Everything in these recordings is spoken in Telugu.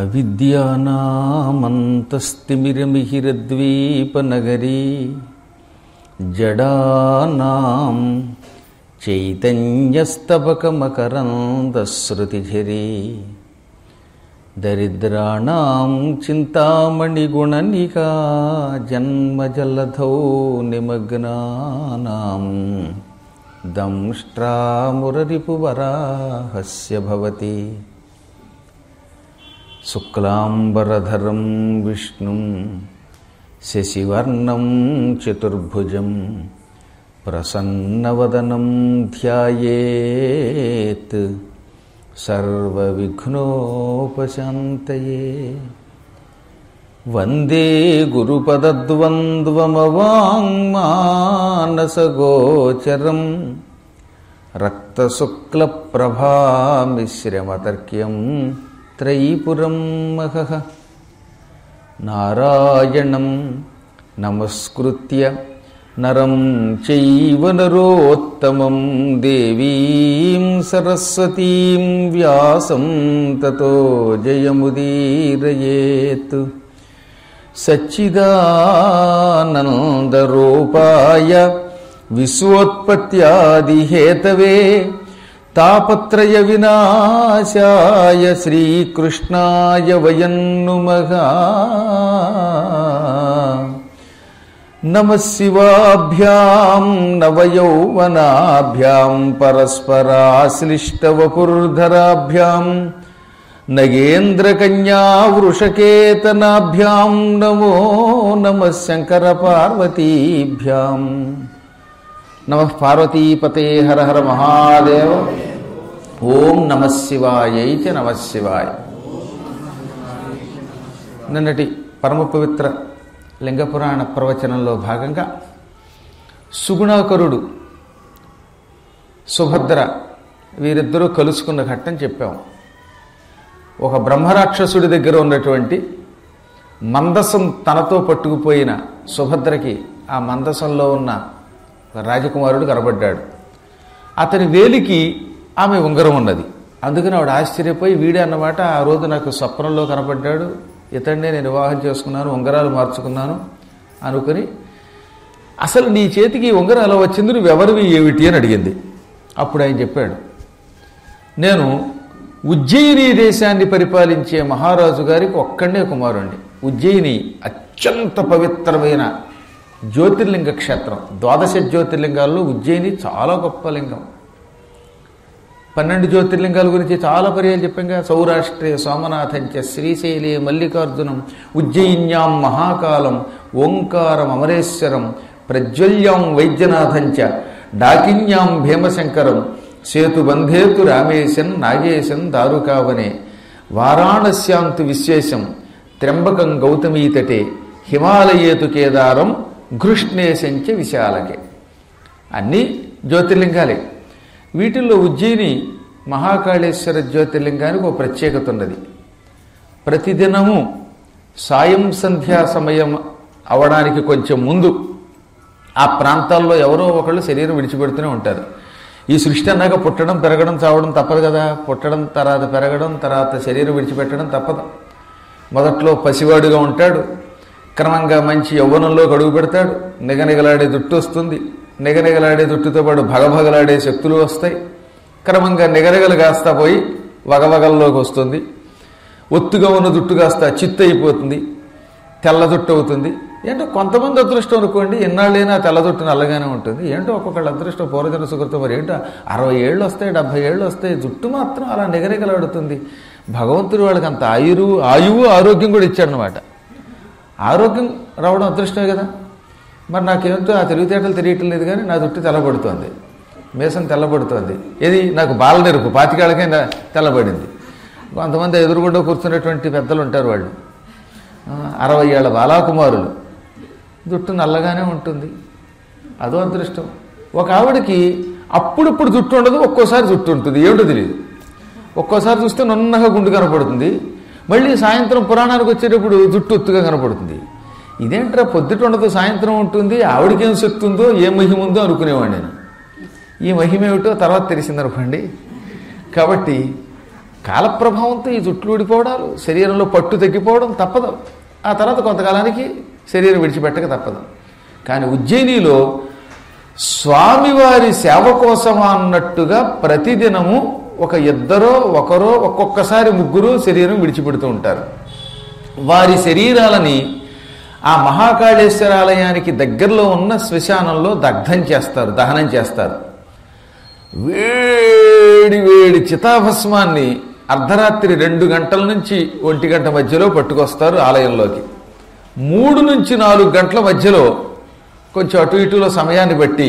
అవిద్యానామంతస్తిమిరమిహిరద్వీపనగరీ జడానాం చైతన్యస్తబకమకరందశ్రుతిఝరీ దరిద్రాణం చింతామణిగుణనికా జన్మజలధౌ నిమగ్నానాం దంష్ట్రామురరిపువరాహస్య భవతి శుక్లాంబరధరం విష్ణుం శశివర్ణం చతుర్భుజం ప్రసన్నవదనం ధ్యాయేత్ సర్వవిఘ్నోపశాంతయే వందే గురుపదద్వంద్వమవాङ्మానసగోచరం రక్తశుక్లప్రభామిశ్రమతర్క్యం త్రైపురం మహః నారాయణం నమస్కృత్య నరం చైవ నరోత్తమం దేవీం సరస్వతీం వ్యాసం తతో జయముదీరయేత్ సచ్చిదానందరూపాయ విశ్వోత్పత్యాదిహేతవే తాపత్రయ వినాశాయ శ్రీకృష్ణాయ వయం నుమః నమ శివాభ్యాం నవయౌవనాభ్యాం పరస్పరాశ్లిష్టవపుర్ధరాభ్యాం నగేంద్రకన్యా వృషకేతనాభ్యాం నమో నమ శంకర పార్వతీభ్యాం నమ పార్వతీపతే హర హర మహాదేవ ఓం నమ శివాయై చ నమ శివాయ నిన్నటి పరమ పవిత్ర లింగపురాణ ప్రవచనంలో భాగంగా సుగుణాకరుడు సుభద్ర వీరిద్దరూ కలుసుకున్న ఘట్టం చెప్పాం ఒక బ్రహ్మరాక్షసుడి దగ్గర ఉన్నటువంటి మందసం తనతో పట్టుకుపోయిన సుభద్రకి ఆ మందసంలో ఉన్న రాజకుమారుడు కనబడ్డాడు అతని వేలికి ఆమె ఉంగరం ఉన్నది అందుకని ఆవిడ ఆశ్చర్యపోయి వీడే అన్నమాట ఆ రోజు నాకు స్వప్నంలో కనపడ్డాడు ఇతన్నే నేను వివాహం చేసుకున్నాను ఉంగరాలు మార్చుకున్నాను అనుకుని అసలు నీ చేతికి ఈ ఉంగరం ఎలా వచ్చింది నువ్వు ఎవరివి ఏమిటి అని అడిగింది అప్పుడు ఆయన చెప్పాడు నేను ఉజ్జయిని దేశాన్ని పరిపాలించే మహారాజు గారికి ఒక్కడే కుమారుణ్ణి ఉజ్జయిని అత్యంత పవిత్రమైన జ్యోతిర్లింగ క్షేత్రం ద్వాదశ జ్యోతిర్లింగాల్లో ఉజ్జయిని చాలా గొప్ప లింగం పన్నెండు జ్యోతిర్లింగాల గురించి చాలా పర్యాలు చెప్పాంగా సౌరాష్ట్రే సోమనాథంచ శ్రీశైలే మల్లికార్జునం ఉజ్జయిన్యాం మహాకాలం ఓంకారం అమరేశ్వరం ప్రజ్వల్యాం వైద్యనాథంచ డాకిన్యాం భీమశంకరం సేతుబంధేతు రామేశన్ నాగేశన్ దారుకావనే వారాణస్యాంతు విశేషం త్ర్యంబకం గౌతమీతటే హిమాలయేతు కేదారం ఘృష్ణేశంచ విశాలకే అన్నీ జ్యోతిర్లింగాలే వీటిల్లో ఉజ్జయిని మహాకాళేశ్వర జ్యోతిర్లింగానికి ఒక ప్రత్యేకత ఉన్నది ప్రతిదినము సాయం సంధ్యా సమయం అవడానికి కొంచెం ముందు ఆ ప్రాంతాల్లో ఎవరో ఒకళ్ళు శరీరం విడిచిపెడుతూనే ఉంటారు ఈ సృష్టి అన్నాక పుట్టడం పెరగడం చావడం తప్పదు కదా పుట్టడం తర్వాత పెరగడం తర్వాత శరీరం విడిచిపెట్టడం తప్పదు మొదట్లో పసివాడుగా ఉంటాడు క్రమంగా మంచి యవ్వనంలో అడుగు పెడతాడు నిగనిగలాడే జుట్టు వస్తుంది నిగనిగలాడే జుట్టుతో పాటు భగభగలాడే శక్తులు వస్తాయి క్రమంగా నిగనిగలు కాస్తా పోయి వగవగల్లోకి వస్తుంది ఒత్తుగా ఉన్న జుట్టు కాస్త చిత్తు అయిపోతుంది తెల్ల జుట్టు అవుతుంది ఏంటో కొంతమంది అదృష్టం అనుకోండి ఎన్నాళ్ళైనా తెల్ల జుట్టు నల్లగానే ఉంటుంది ఏంటో ఒక్కొక్కళ్ళ అదృష్టం పూర్వజన సుకృతం మరి ఏంటో అరవై ఏళ్ళు వస్తాయి డెబ్భై ఏళ్ళు వస్తాయి జుట్టు మాత్రం అలా నిగనిగలాడుతుంది భగవంతుడు వాళ్ళకి అంత ఆయురు ఆయువు ఆరోగ్యం కూడా ఇచ్చాడనమాట ఆరోగ్యం రావడం అదృష్టమే కదా మరి నాకేంటో ఆ తెలివితేటలు తెలియటం లేదు కానీ నా జుట్టు తెల్లబడుతోంది మేసం తెల్లబడుతోంది ఇది నాకు బాల నెరుపు పాతికేళ్ళకే నా- తెల్లబడింది కొంతమంది ఎదురుగుండా కూర్చున్నటువంటి పెద్దలు ఉంటారు వాళ్ళు ఆ, అరవై ఏళ్ళ బాలాకుమారులు జుట్టు నల్లగానే ఉంటుంది అదో అదృష్టం ఒక ఆవిడకి అప్పుడప్పుడు జుట్టు ఉండదు ఒక్కోసారి జుట్టు ఉంటుంది ఏమిటో తెలియదు ఒక్కోసారి చూస్తే నున్నగా గుండు కనపడుతుంది మళ్ళీ సాయంత్రం పురాణానికి వచ్చేటప్పుడు జుట్టు ఒత్తుగా కనపడుతుంది ఇదేంట్రా పొద్దుట ఉండదు సాయంత్రం ఉంటుంది ఆవిడకేం శక్తి ఉందో ఏ మహిమ ఉందో అనుకునేవాడు నేను ఈ మహిమ ఏమిటో తర్వాత తెలిసిందనుకోండి కాబట్టి కాలప్రభావంతో ఈ జుట్లు ఊడిపోవడాలు శరీరంలో పట్టు తగ్గిపోవడం తప్పదు ఆ తర్వాత కొంతకాలానికి శరీరం విడిచిపెట్టక తప్పదు కానీ ఉజ్జయినిలో స్వామివారి సేవ కోసమా అన్నట్టుగా ప్రతిదినము ఒక ఇద్దరో ఒకరో ఒక్కొక్కసారి ముగ్గురు శరీరం విడిచిపెడుతూ ఉంటారు వారి శరీరాలని ఆ మహాకాళేశ్వర ఆలయానికి దగ్గరలో ఉన్న శ్మశానంలో దగ్ధం చేస్తారు దహనం చేస్తారు వేడి వేడి చితాభస్మాన్ని అర్ధరాత్రి రెండు గంటల నుంచి ఒంటి గంట మధ్యలో పట్టుకొస్తారు ఆలయంలోకి మూడు నుంచి నాలుగు గంటల మధ్యలో కొంచెం అటు ఇటులో సమయాన్ని బట్టి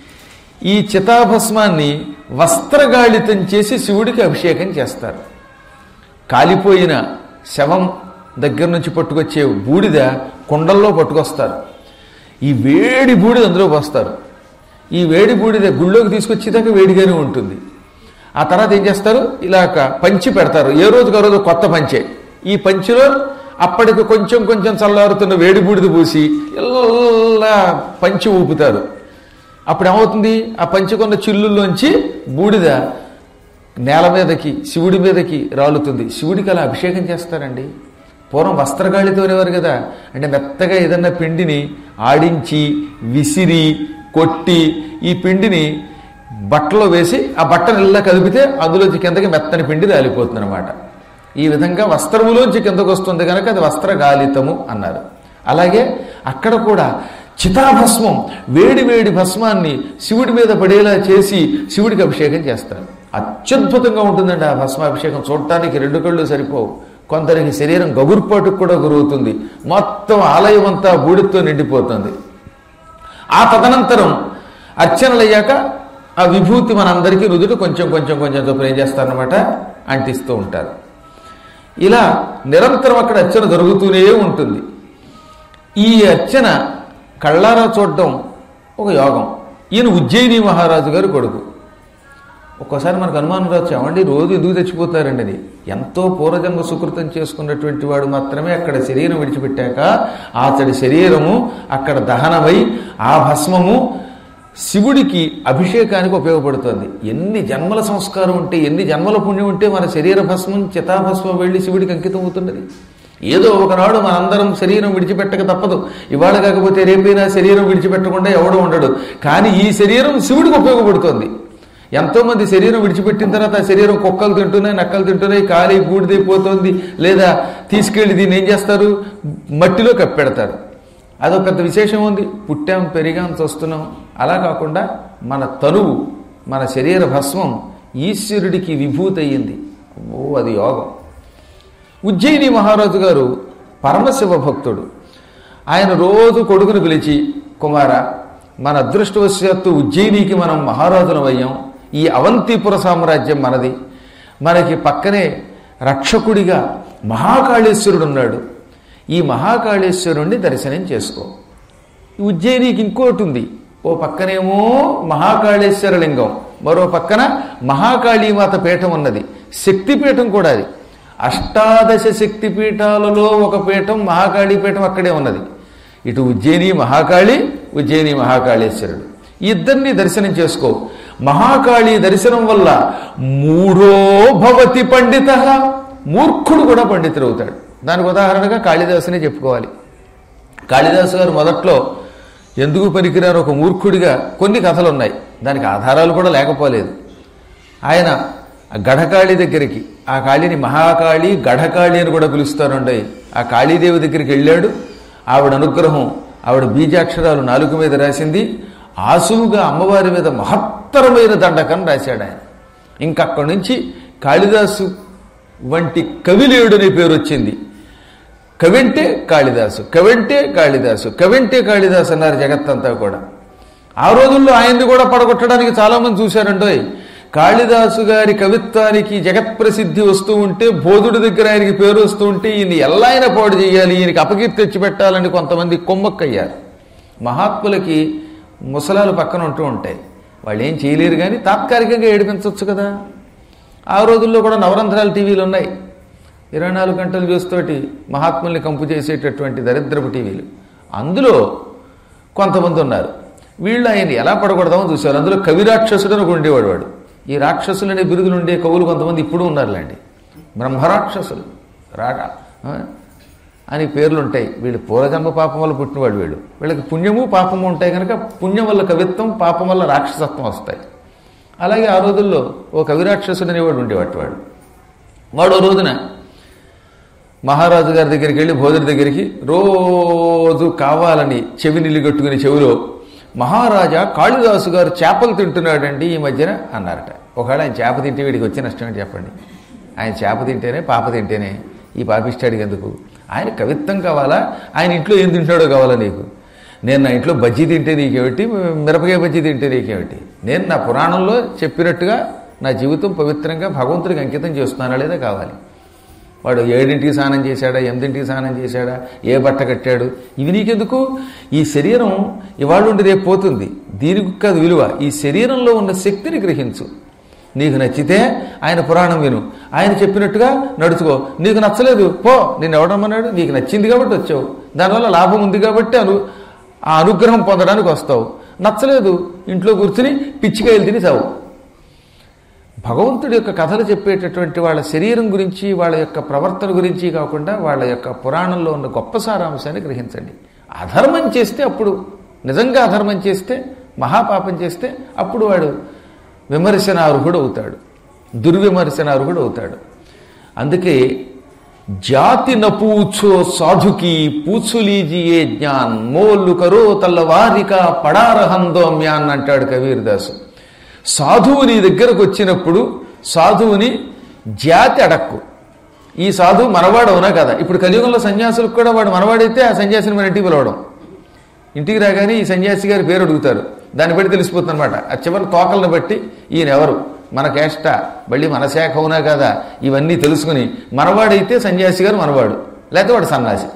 ఈ చితాభస్మాన్ని వస్త్రగాళితం చేసి శివుడికి అభిషేకం చేస్తారు కాలిపోయిన శవం దగ్గర నుంచి పట్టుకొచ్చే బూడిద కుండల్లో పట్టుకొస్తారు ఈ వేడి బూడిద అందులో పోస్తారు ఈ వేడి బూడిద గుళ్ళోకి తీసుకొచ్చేదాకా వేడిగానే ఉంటుంది ఆ తర్వాత ఏం చేస్తారు ఇలాగ పంచి పెడతారు ఏ రోజుకు ఆ రోజు కొత్త పంచే ఈ పంచిలో అప్పటికి కొంచెం కొంచెం చల్లారుతున్న వేడి బూడిద పూసి ఇలా పంచి ఊపుతారు అప్పుడు ఏమవుతుంది ఆ పంచుకున్న చిల్లుల్లోంచి బూడిద నేల మీదకి శివుడి మీదకి రాలుతుంది శివుడికి అలా అభిషేకం చేస్తారండి పూర్వం వస్త్రగాళి తోరేవారు కదా అంటే మెత్తగా ఏదన్నా పిండిని ఆడించి విసిరి కొట్టి ఈ పిండిని బట్టలో వేసి ఆ బట్టను ఇలా కదిపితే అందులోంచి కిందకి మెత్తని పిండి రాలిపోతుంది అనమాట ఈ విధంగా వస్త్రములోంచి కిందకు వస్తుంది కనుక అది వస్త్రగాలితము అన్నారు అలాగే అక్కడ కూడా చితాభస్మం వేడి వేడి భస్మాన్ని శివుడి మీద పడేలా చేసి శివుడికి అభిషేకం చేస్తారు అత్యద్భుతంగా ఉంటుందండి ఆ భస్మాభిషేకం చూడటానికి రెండు కళ్ళు సరిపోవు కొందరికి శరీరం గగుర్పాటుకు కూడా గురవుతుంది మొత్తం ఆలయం అంతా బూడితో నిండిపోతుంది ఆ తదనంతరం అర్చనలయ్యాక ఆ విభూతి మనందరికీ రుదుట కొంచెం కొంచెం కొంచెం చొప్పున ఏం చేస్తారనమాట అంటిస్తూ ఉంటారు ఇలా నిరంతరం అక్కడ అర్చన జరుగుతూనే ఉంటుంది ఈ అర్చన కళ్ళారా చూడడం ఒక యోగం ఈయన ఉజ్జయిని మహారాజు గారు కొడుకు ఒక్కోసారి మనకు అనుమానం రావచ్చు ఏమండి రోజు ఎందుకు తెచ్చిపోతారండి అది ఎంతో పూర్వజన్మ సుకృతం చేసుకున్నటువంటి వాడు మాత్రమే అక్కడ శరీరం విడిచిపెట్టాక అతడి శరీరము అక్కడ దహనమై ఆ భస్మము శివుడికి అభిషేకానికి ఉపయోగపడుతుంది ఎన్ని జన్మల సంస్కారం ఉంటే ఎన్ని జన్మల పుణ్యం ఉంటే మన శరీర భస్మం చితాభస్మం వెళ్ళి శివుడికి అంకితం అవుతున్నది ఏదో ఒకనాడు మనందరం శరీరం విడిచిపెట్టక తప్పదు ఇవాళ కాకపోతే రేపైనా శరీరం విడిచిపెట్టకుండా ఎవడో ఉండడు కానీ ఈ శరీరం శివుడికి ఉపయోగపడుతోంది ఎంతోమంది శరీరం విడిచిపెట్టిన తర్వాత ఆ శరీరం కుక్కలు తింటున్నాయి నక్కలు తింటున్నాయి కాలి బూడిదైపోతుంది లేదా తీసుకెళ్లి దీన్ని ఏం చేస్తారు మట్టిలో కప్పెడతారు అదొక పెద్ద విశేషం ఉంది పుట్టాం పెరిగాం చూస్తున్నాం అలా కాకుండా మన తనువు మన శరీర భస్మం ఈశ్వరుడికి విభూతి అయ్యింది ఓ అది యోగం ఉజ్జయిని మహారాజు గారు పరమశివ భక్తుడు ఆయన రోజు కొడుకును పిలిచి కుమార మన అదృష్టవశాత్తు ఉజ్జయినికి మనం మహారాజులం అయ్యాం ఈ అవంతిపుర సామ్రాజ్యం మనది మనకి పక్కనే రక్షకుడిగా మహాకాళేశ్వరుడు ఉన్నాడు ఈ మహాకాళేశ్వరుణ్ణి దర్శనం చేసుకో ఈ ఉజ్జయినికి ఇంకోటి ఉంది ఓ పక్కనేమో మహాకాళేశ్వర లింగం మరో పక్కన మహాకాళీమాత పీఠం ఉన్నది శక్తిపీఠం కూడా అది అష్టాదశ శక్తి పీఠాలలో ఒక పీఠం మహాకాళీ పీఠం అక్కడే ఉన్నది ఇటు ఉజ్జయిని మహాకాళి ఉజ్జయిని మహాకాళేశ్వరుడు ఈ ఇద్దరిని దర్శనం చేసుకో మహాకాళి దర్శనం వల్ల మూఢో భవతి పండిత మూర్ఖుడు కూడా పండితుడు అవుతాడు దానికి ఉదాహరణగా కాళిదాసునే చెప్పుకోవాలి కాళిదాసు గారు మొదట్లో ఎందుకు పనికిరారు ఒక మూర్ఖుడిగా కొన్ని కథలు ఉన్నాయి దానికి ఆధారాలు కూడా లేకపోలేదు ఆయన ఆ గఢకాళి దగ్గరికి ఆ కాళిని మహాకాళి గఢకాళి అని కూడా పిలుస్తారండి ఆ కాళీదేవి దగ్గరికి వెళ్ళాడు ఆవిడ అనుగ్రహం ఆవిడ బీజాక్షరాలు నాలుగు మీద రాసింది ఆసువుగా అమ్మవారి మీద మహత్తరమైన దండకం రాశాడు ఆయన ఇంకక్కడి నుంచి కాళిదాసు వంటి కవిలేయుడనే పేరు వచ్చింది కవింటే కాళిదాసు కవింటే కాళిదాసు కవింటే కాళిదాసు అన్నారు జగత్తంతా కూడా ఆ రోజుల్లో ఆయన్ని కూడా పడగొట్టడానికి చాలామంది చూశారంటోయ్ కాళిదాసు గారి కవిత్వానికి జగత్ ప్రసిద్ధి వస్తూ ఉంటే బోధుడి దగ్గర ఆయనకి పేరు వస్తూ ఉంటే ఈయన ఎలా అయినా పాడు చేయాలి ఈయనకి అపకీర్తి తెచ్చిపెట్టాలని కొంతమంది కొమ్మక్కయ్యారు మహాత్ములకి ముసలాలు పక్కన ఉంటూ ఉంటాయి వాళ్ళు ఏం చేయలేరు కానీ తాత్కాలికంగా ఏడిపించవచ్చు కదా ఆ రోజుల్లో కూడా నవరంధ్రాలు టీవీలు ఉన్నాయి ఇరవై నాలుగు గంటలు చూస్తోటి మహాత్ముల్ని కంపు చేసేటటువంటి దరిద్రపు టీవీలు అందులో కొంతమంది ఉన్నారు వీళ్ళు ఆయన ఎలా పడకూడదామని చూశారు అందులో కవి రాక్షసుడు అని ఒక ఉండేవాడు వాడు ఈ రాక్షసులు అనే బిరుదులు ఉండే కవులు కొంతమంది ఇప్పుడు ఉన్నారులేండి బ్రహ్మరాక్షసులు రాట ఆ? అని పేర్లు ఉంటాయి వీళ్ళు పూర్వజన్మ పాపం వల్ల పుట్టినవాడు వీడు వీళ్ళకి పుణ్యము పాపము ఉంటాయి కనుక పుణ్యం వల్ల కవిత్వం పాపం వల్ల రాక్షసత్వం వస్తాయి అలాగే ఆ రోజుల్లో ఓ కవిరాక్షసుడు అనేవాడు ఉండేవాడు వాడు వాడు ఓ రోజున మహారాజు గారి దగ్గరికి వెళ్ళి భోజన దగ్గరికి రోజు కావాలని చెవి నిలిగొట్టుకుని చెవిలో మహారాజా కాళిదాసు గారు చేపలు తింటున్నాడండి ఈ మధ్యన అన్నారట ఒకవేళ ఆయన చేప తింటే వీడికి వచ్చే నష్టం ఏంటి చెప్పండి ఆయన చేప తింటేనే పాప తింటేనే ఈ పాపిష్టాడికి ఎందుకు ఆయన కవిత్వం కావాలా ఆయన ఇంట్లో ఏం తింటాడో కావాలా నీకు నేను నా ఇంట్లో బజ్జీ తింటే నీకేమిటి మిరపకాయ బజ్జీ తింటే నీకేమిటి నేను నా పురాణంలో చెప్పినట్టుగా నా జీవితం పవిత్రంగా భగవంతుడికి అంకితం చేస్తున్నానా లేదా కావాలి వాడు ఏడింటికి స్నానం చేశాడా ఎనిమిదింటికి స్నానం చేశాడా ఏ బట్ట కట్టాడు ఇవి నీకెందుకు ఈ శరీరం ఇవాళ ఉండి రేపు పోతుంది దీనికి కాదు విలువ ఈ శరీరంలో ఉన్న శక్తిని గ్రహించు నీకు నచ్చితే ఆయన పురాణం విను ఆయన చెప్పినట్టుగా నడుచుకో నీకు నచ్చలేదు పో నేను ఎవడమన్నాడు నీకు నచ్చింది కాబట్టి వచ్చావు దానివల్ల లాభం ఉంది కాబట్టి అను ఆ అనుగ్రహం పొందడానికి వస్తావు నచ్చలేదు ఇంట్లో కూర్చుని పిచ్చికాయలు తిని చావు భగవంతుడి యొక్క కథలు చెప్పేటటువంటి వాళ్ళ శరీరం గురించి వాళ్ళ యొక్క ప్రవర్తన గురించి కాకుండా వాళ్ళ యొక్క పురాణంలో ఉన్న గొప్ప సారాంశాన్ని గ్రహించండి అధర్మం చేస్తే అప్పుడు నిజంగా అధర్మం చేస్తే మహాపాపం చేస్తే అప్పుడు వాడు విమర్శనార్హుడు అవుతాడు దుర్విమర్శనార్హుడు అవుతాడు అందుకే జాతి నపూచో సాధుకి పూచులీజియే జ్ఞాన్ మోల్లు కరో తల్లవారిక పడారహందోమ్యాన్ అంటాడు కబీర్దాసు సాధువు నీ దగ్గరకు వచ్చినప్పుడు సాధువుని జాతి అడక్కు ఈ సాధువు మనవాడు అవునా కదా ఇప్పుడు కలియుగంలో సన్యాసులకు కూడా వాడు మనవాడైతే ఆ సన్యాసిని మన ఇంటికి పిలవడం ఇంటికి రాగానే ఈ సన్యాసి గారి పేరు అడుగుతారు దాన్ని బట్టి తెలిసిపోతుంది అనమాట ఆ చివరి తోకలను బట్టి ఈయన ఎవరు మన కేష్ట మళ్ళీ మన శాఖ అవునా కదా ఇవన్నీ తెలుసుకుని మనవాడైతే సన్యాసి గారు మనవాడు లేకపోతే వాడు సన్యాసి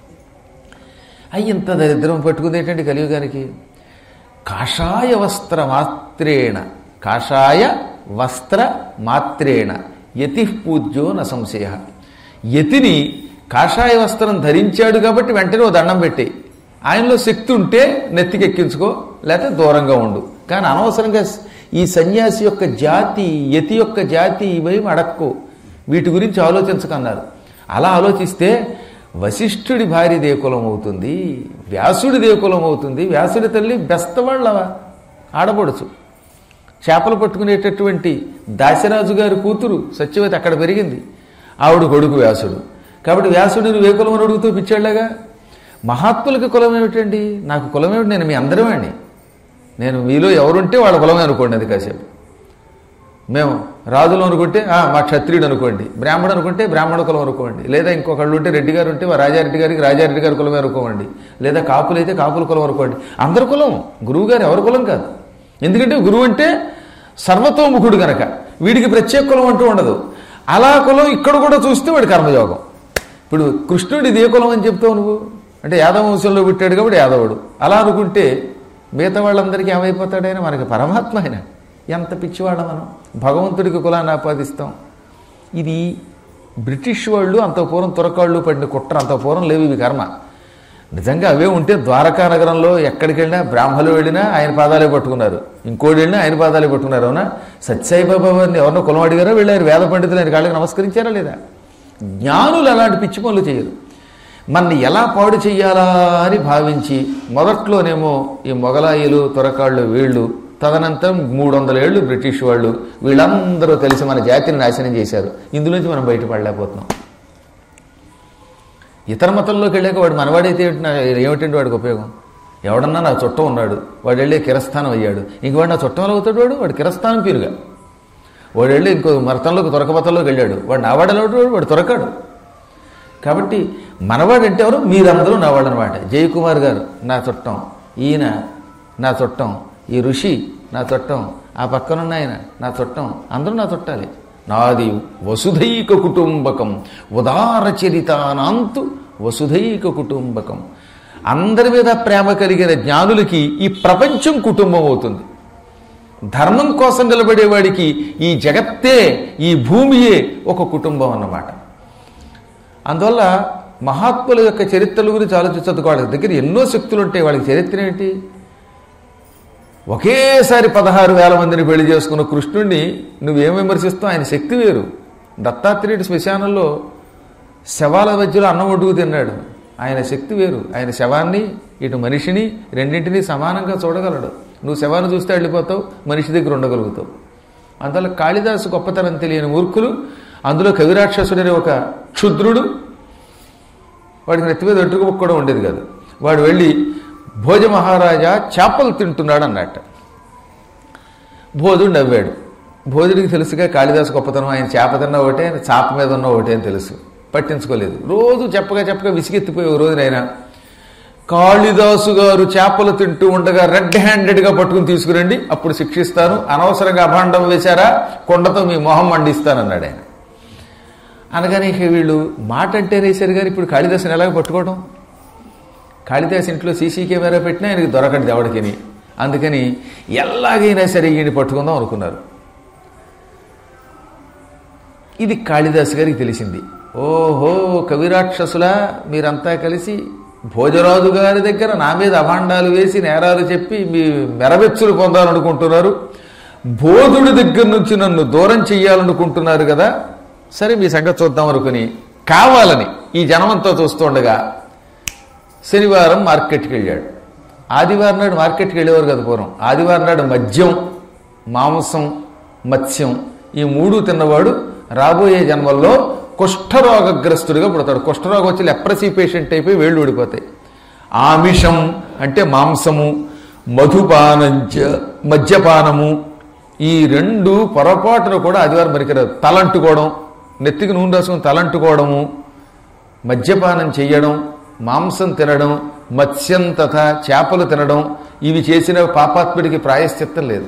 అయ్యి ఇంత దరిద్రం పట్టుకుంది ఏంటంటే కలియుగానికి కాషాయ వస్త్ర మాత్రేణ కాషాయ వస్త్ర మాత్రేణ యతి పూజ్యో న సంశయ యతిని కాషాయ వస్త్రం ధరించాడు కాబట్టి వెంటనే ఓ దండం పెట్టి ఆయనలో శక్తి ఉంటే నెత్తికెక్కించుకో లేకపోతే దూరంగా ఉండు కానీ అనవసరంగా ఈ సన్యాసి యొక్క జాతి యతి యొక్క జాతి ఇవేమి అడక్కు వీటి గురించి ఆలోచించకన్నారు అలా ఆలోచిస్తే వశిష్ఠుడి భార్య దేకులం అవుతుంది వ్యాసుడి దేకులం అవుతుంది వ్యాసుడి తల్లి బెస్తవాళ్ళ ఆడపడుచు చేపలు పట్టుకునేటటువంటి దాశరాజు గారి కూతురు సత్యవతి అక్కడ పెరిగింది ఆవిడ కొడుకు వ్యాసుడు కాబట్టి వ్యాసుడు నువ్వు ఏ కులం అని అడుగుతూ పిచ్చాళ్ళగా మహాత్ములకి కులం ఏమిటండి నాకు కులం ఏమిటి నేను మీ అందరమేండి నేను మీలో ఎవరుంటే వాళ్ళ కులమే అనుకోండి అది కాసేపు మేము రాజులు అనుకుంటే "ఆ, మా క్షత్రియుడు అనుకోండి బ్రాహ్మడు అనుకుంటే బ్రాహ్మణ కులం అనుకోండి లేదా ఇంకొకళ్ళు ఉంటే రెడ్డి గారు ఉంటే మా రాజారెడ్డి గారికి రాజారెడ్డి గారి కులమే అనుకోండి లేదా కాపులు అయితే కాపుల కులం అనుకోండి అందరి కులం గురువు గారు ఎవరి కులం కాదు ఎందుకంటే గురువు అంటే సర్వతోముఖుడు గనక వీడికి ప్రత్యేక కులం అంటూ ఉండదు అలా కులం ఇక్కడ కూడా చూస్తే వాడి కర్మయోగం ఇప్పుడు కృష్ణుడి ఇదే కులం అని చెప్తావు నువ్వు అంటే యాదవ వంశంలో పుట్టాడు కాబట్టి యాదవుడు అలా అనుకుంటే మిగతా వాళ్ళందరికీ ఏమైపోతాడైనా మనకి పరమాత్మ ఆయన ఎంత పిచ్చివాళ్ళ మనం భగవంతుడికి కులాన్ని ఆపాదిస్తాం ఇది బ్రిటిష్ వాళ్ళు అంత పూర్వం తురకాళ్ళు పడిన కుట్ర అంత పూర్వం లేవు ఇవి కర్మ నిజంగా అవే ఉంటే ద్వారకా నగరంలో ఎక్కడికి వెళ్ళినా బ్రాహ్మలు వెళ్ళినా ఆయన పాదాలే పట్టుకున్నారు ఇంకోటి వెళ్ళినా ఆయన పాదాలే పట్టుకున్నారు అవునా సత్యసాయిబాబా వారిని ఎవరినో కులం అడిగారో వెళ్ళారు వేద పండితులు ఆయన కాళ్ళకి నమస్కరించారా లేదా జ్ఞానులు అలాంటి పిచ్చి పనులు చేయరు మనని ఎలా పాడు చెయ్యాలా అని భావించి మొదట్లోనేమో ఈ మొగలాయిలు తురకాళ్ళు వీళ్ళు తదనంతరం మూడు వందల ఏళ్ళు బ్రిటిష్ వాళ్ళు వీళ్ళందరూ కలిసి మన జాతిని నాశనం చేశారు ఇందులోంచి మనం బయటపడలేకపోతున్నాం ఇతర మతంలోకి వెళ్ళాక వాడు మనవాడైతే ఏమిటి నా- ఏమిటండి వాడికి ఉపయోగం ఎవడన్నా నా చుట్టం ఉన్నాడు వాడు వెళ్ళే కిరస్థానం అయ్యాడు ఇంక వాడు నా చుట్టంలో అవుతాడు వాడు వాడు కిరస్థానం పీరుగా వాడు వెళ్ళి ఇంకో మతంలోకి తురకమతంలోకి వెళ్ళాడు వాడు నావాడలో వాడు తురకాడు కాబట్టి మనవాడంటే ఎవరు మీరందరూ నావాడు అనమాట జయకుమార్ గారు నా చుట్టం ఈయన నా చుట్టం ఈ ఋషి నా చుట్టం ఆ పక్కనున్న ఆయన నా చుట్టం అందరూ నా చుట్టాలి నాది వసుధైక కుటుంబకం ఉదార చరితానాంతు వసుధైక కుటుంబకం అందరి మీద ప్రేమ కలిగిన జ్ఞానులకి ఈ ప్రపంచం కుటుంబం అవుతుంది ధర్మం కోసం నిలబడేవాడికి ఈ జగత్తే ఈ భూమియే ఒక కుటుంబం అన్నమాట అందువల్ల మహాత్ముల యొక్క చరిత్రల గురించి ఆలోచించదు వాళ్ళ దగ్గర ఎన్నో శక్తులు ఉంటాయి వాళ్ళకి చరిత్ర ఏంటి ఒకేసారి పదహారు వేల మందిని పెళ్లి చేసుకున్న కృష్ణుడిని నువ్వేం విమర్శిస్తావు ఆయన శక్తి వేరు దత్తాత్రేయుడు శ్మశానంలో శవాల మధ్యలో అన్నం వండుకు తిన్నాడు ఆయన శక్తి వేరు ఆయన శవాన్ని ఇటు మనిషిని రెండింటినీ సమానంగా చూడగలడు నువ్వు శవాన్ని చూస్తే వెళ్ళిపోతావు మనిషి దగ్గర ఉండగలుగుతావు అందువల్ల కాళిదాసు గొప్పతనం తెలియని మూర్ఖులు అందులో కవిరాక్షసుడనే ఒక క్షుద్రుడు వాడికి నెత్తి మీద ఒట్టుకు కూడా ఉండేది కాదు వాడు వెళ్ళి భోజ మహారాజా చేపలు తింటున్నాడు అన్నట్ట భోజుడు నవ్వాడు భోజుడికి తెలుసుగా కాళిదాసు గొప్పతనం ఆయన చేప తిన్న ఒకటే ఆయన చాప మీద ఉన్న ఒకటే అని తెలుసు పట్టించుకోలేదు రోజు చెప్పగా చెప్పగా విసిగెత్తిపోయి ఓ రోజునైనా కాళిదాసు గారు చేపలు తింటూ ఉండగా రెడ్ హ్యాండెడ్గా పట్టుకుని తీసుకురండి అప్పుడు శిక్షిస్తాను అనవసరంగా అభాండం వేశారా కొండతో మీ మొహం మండిస్తానన్నాడు ఆయన అనగానే ఇక వీళ్ళు మాట అంటే వేశారు కానీ ఇప్పుడు కాళిదాసుని ఎలాగ పట్టుకోవడం కాళిదాస్ ఇంట్లో సీసీ కెమెరా పెట్టినా ఆయనకి దొరకడు ఎవడికిని అందుకని ఎలాగైనా సరే ఈయన పట్టుకుందాం అనుకున్నారు ఇది కాళిదాస్ గారికి తెలిసింది ఓహో కవిరాక్షసులా మీరంతా కలిసి భోజరాజు గారి దగ్గర నా మీద అభాండాలు వేసి నేరాలు చెప్పి మీ మెరవెచ్చులు పొందాలనుకుంటున్నారు బోధుడి దగ్గర నుంచి నన్ను దూరం చెయ్యాలనుకుంటున్నారు కదా సరే మీ సంగతి చూద్దాం అనుకుని కావాలని ఈ జనమంతా చూస్తుండగా శనివారం మార్కెట్కి వెళ్ళాడు ఆదివారం నాడు మార్కెట్కి వెళ్ళేవారు కదా పూర్వం ఆదివారం నాడు మద్యం మాంసం మత్స్యం ఈ మూడు తిన్నవాడు రాబోయే జన్మల్లో కుష్ఠరోగగ్రస్తుడిగా పుడతాడు కుష్ఠరోగం వచ్చి లెప్రసీ పేషెంట్ అయిపోయి వేళ్ళు ఊడిపోతాయి ఆమిషం అంటే మాంసము మధుపానంచ మద్యపానము ఈ రెండు పొరపాటును కూడా ఆదివారం మరికరాదు తలంటుకోవడం నెత్తికి నూనె రాసుకుని తలంటుకోవడము మద్యపానం చెయ్యడం మాంసం తినడం మత్స్యం తథా చేపలు తినడం ఇవి చేసిన పాపాత్ముడికి ప్రాయశ్చిత్తం లేదు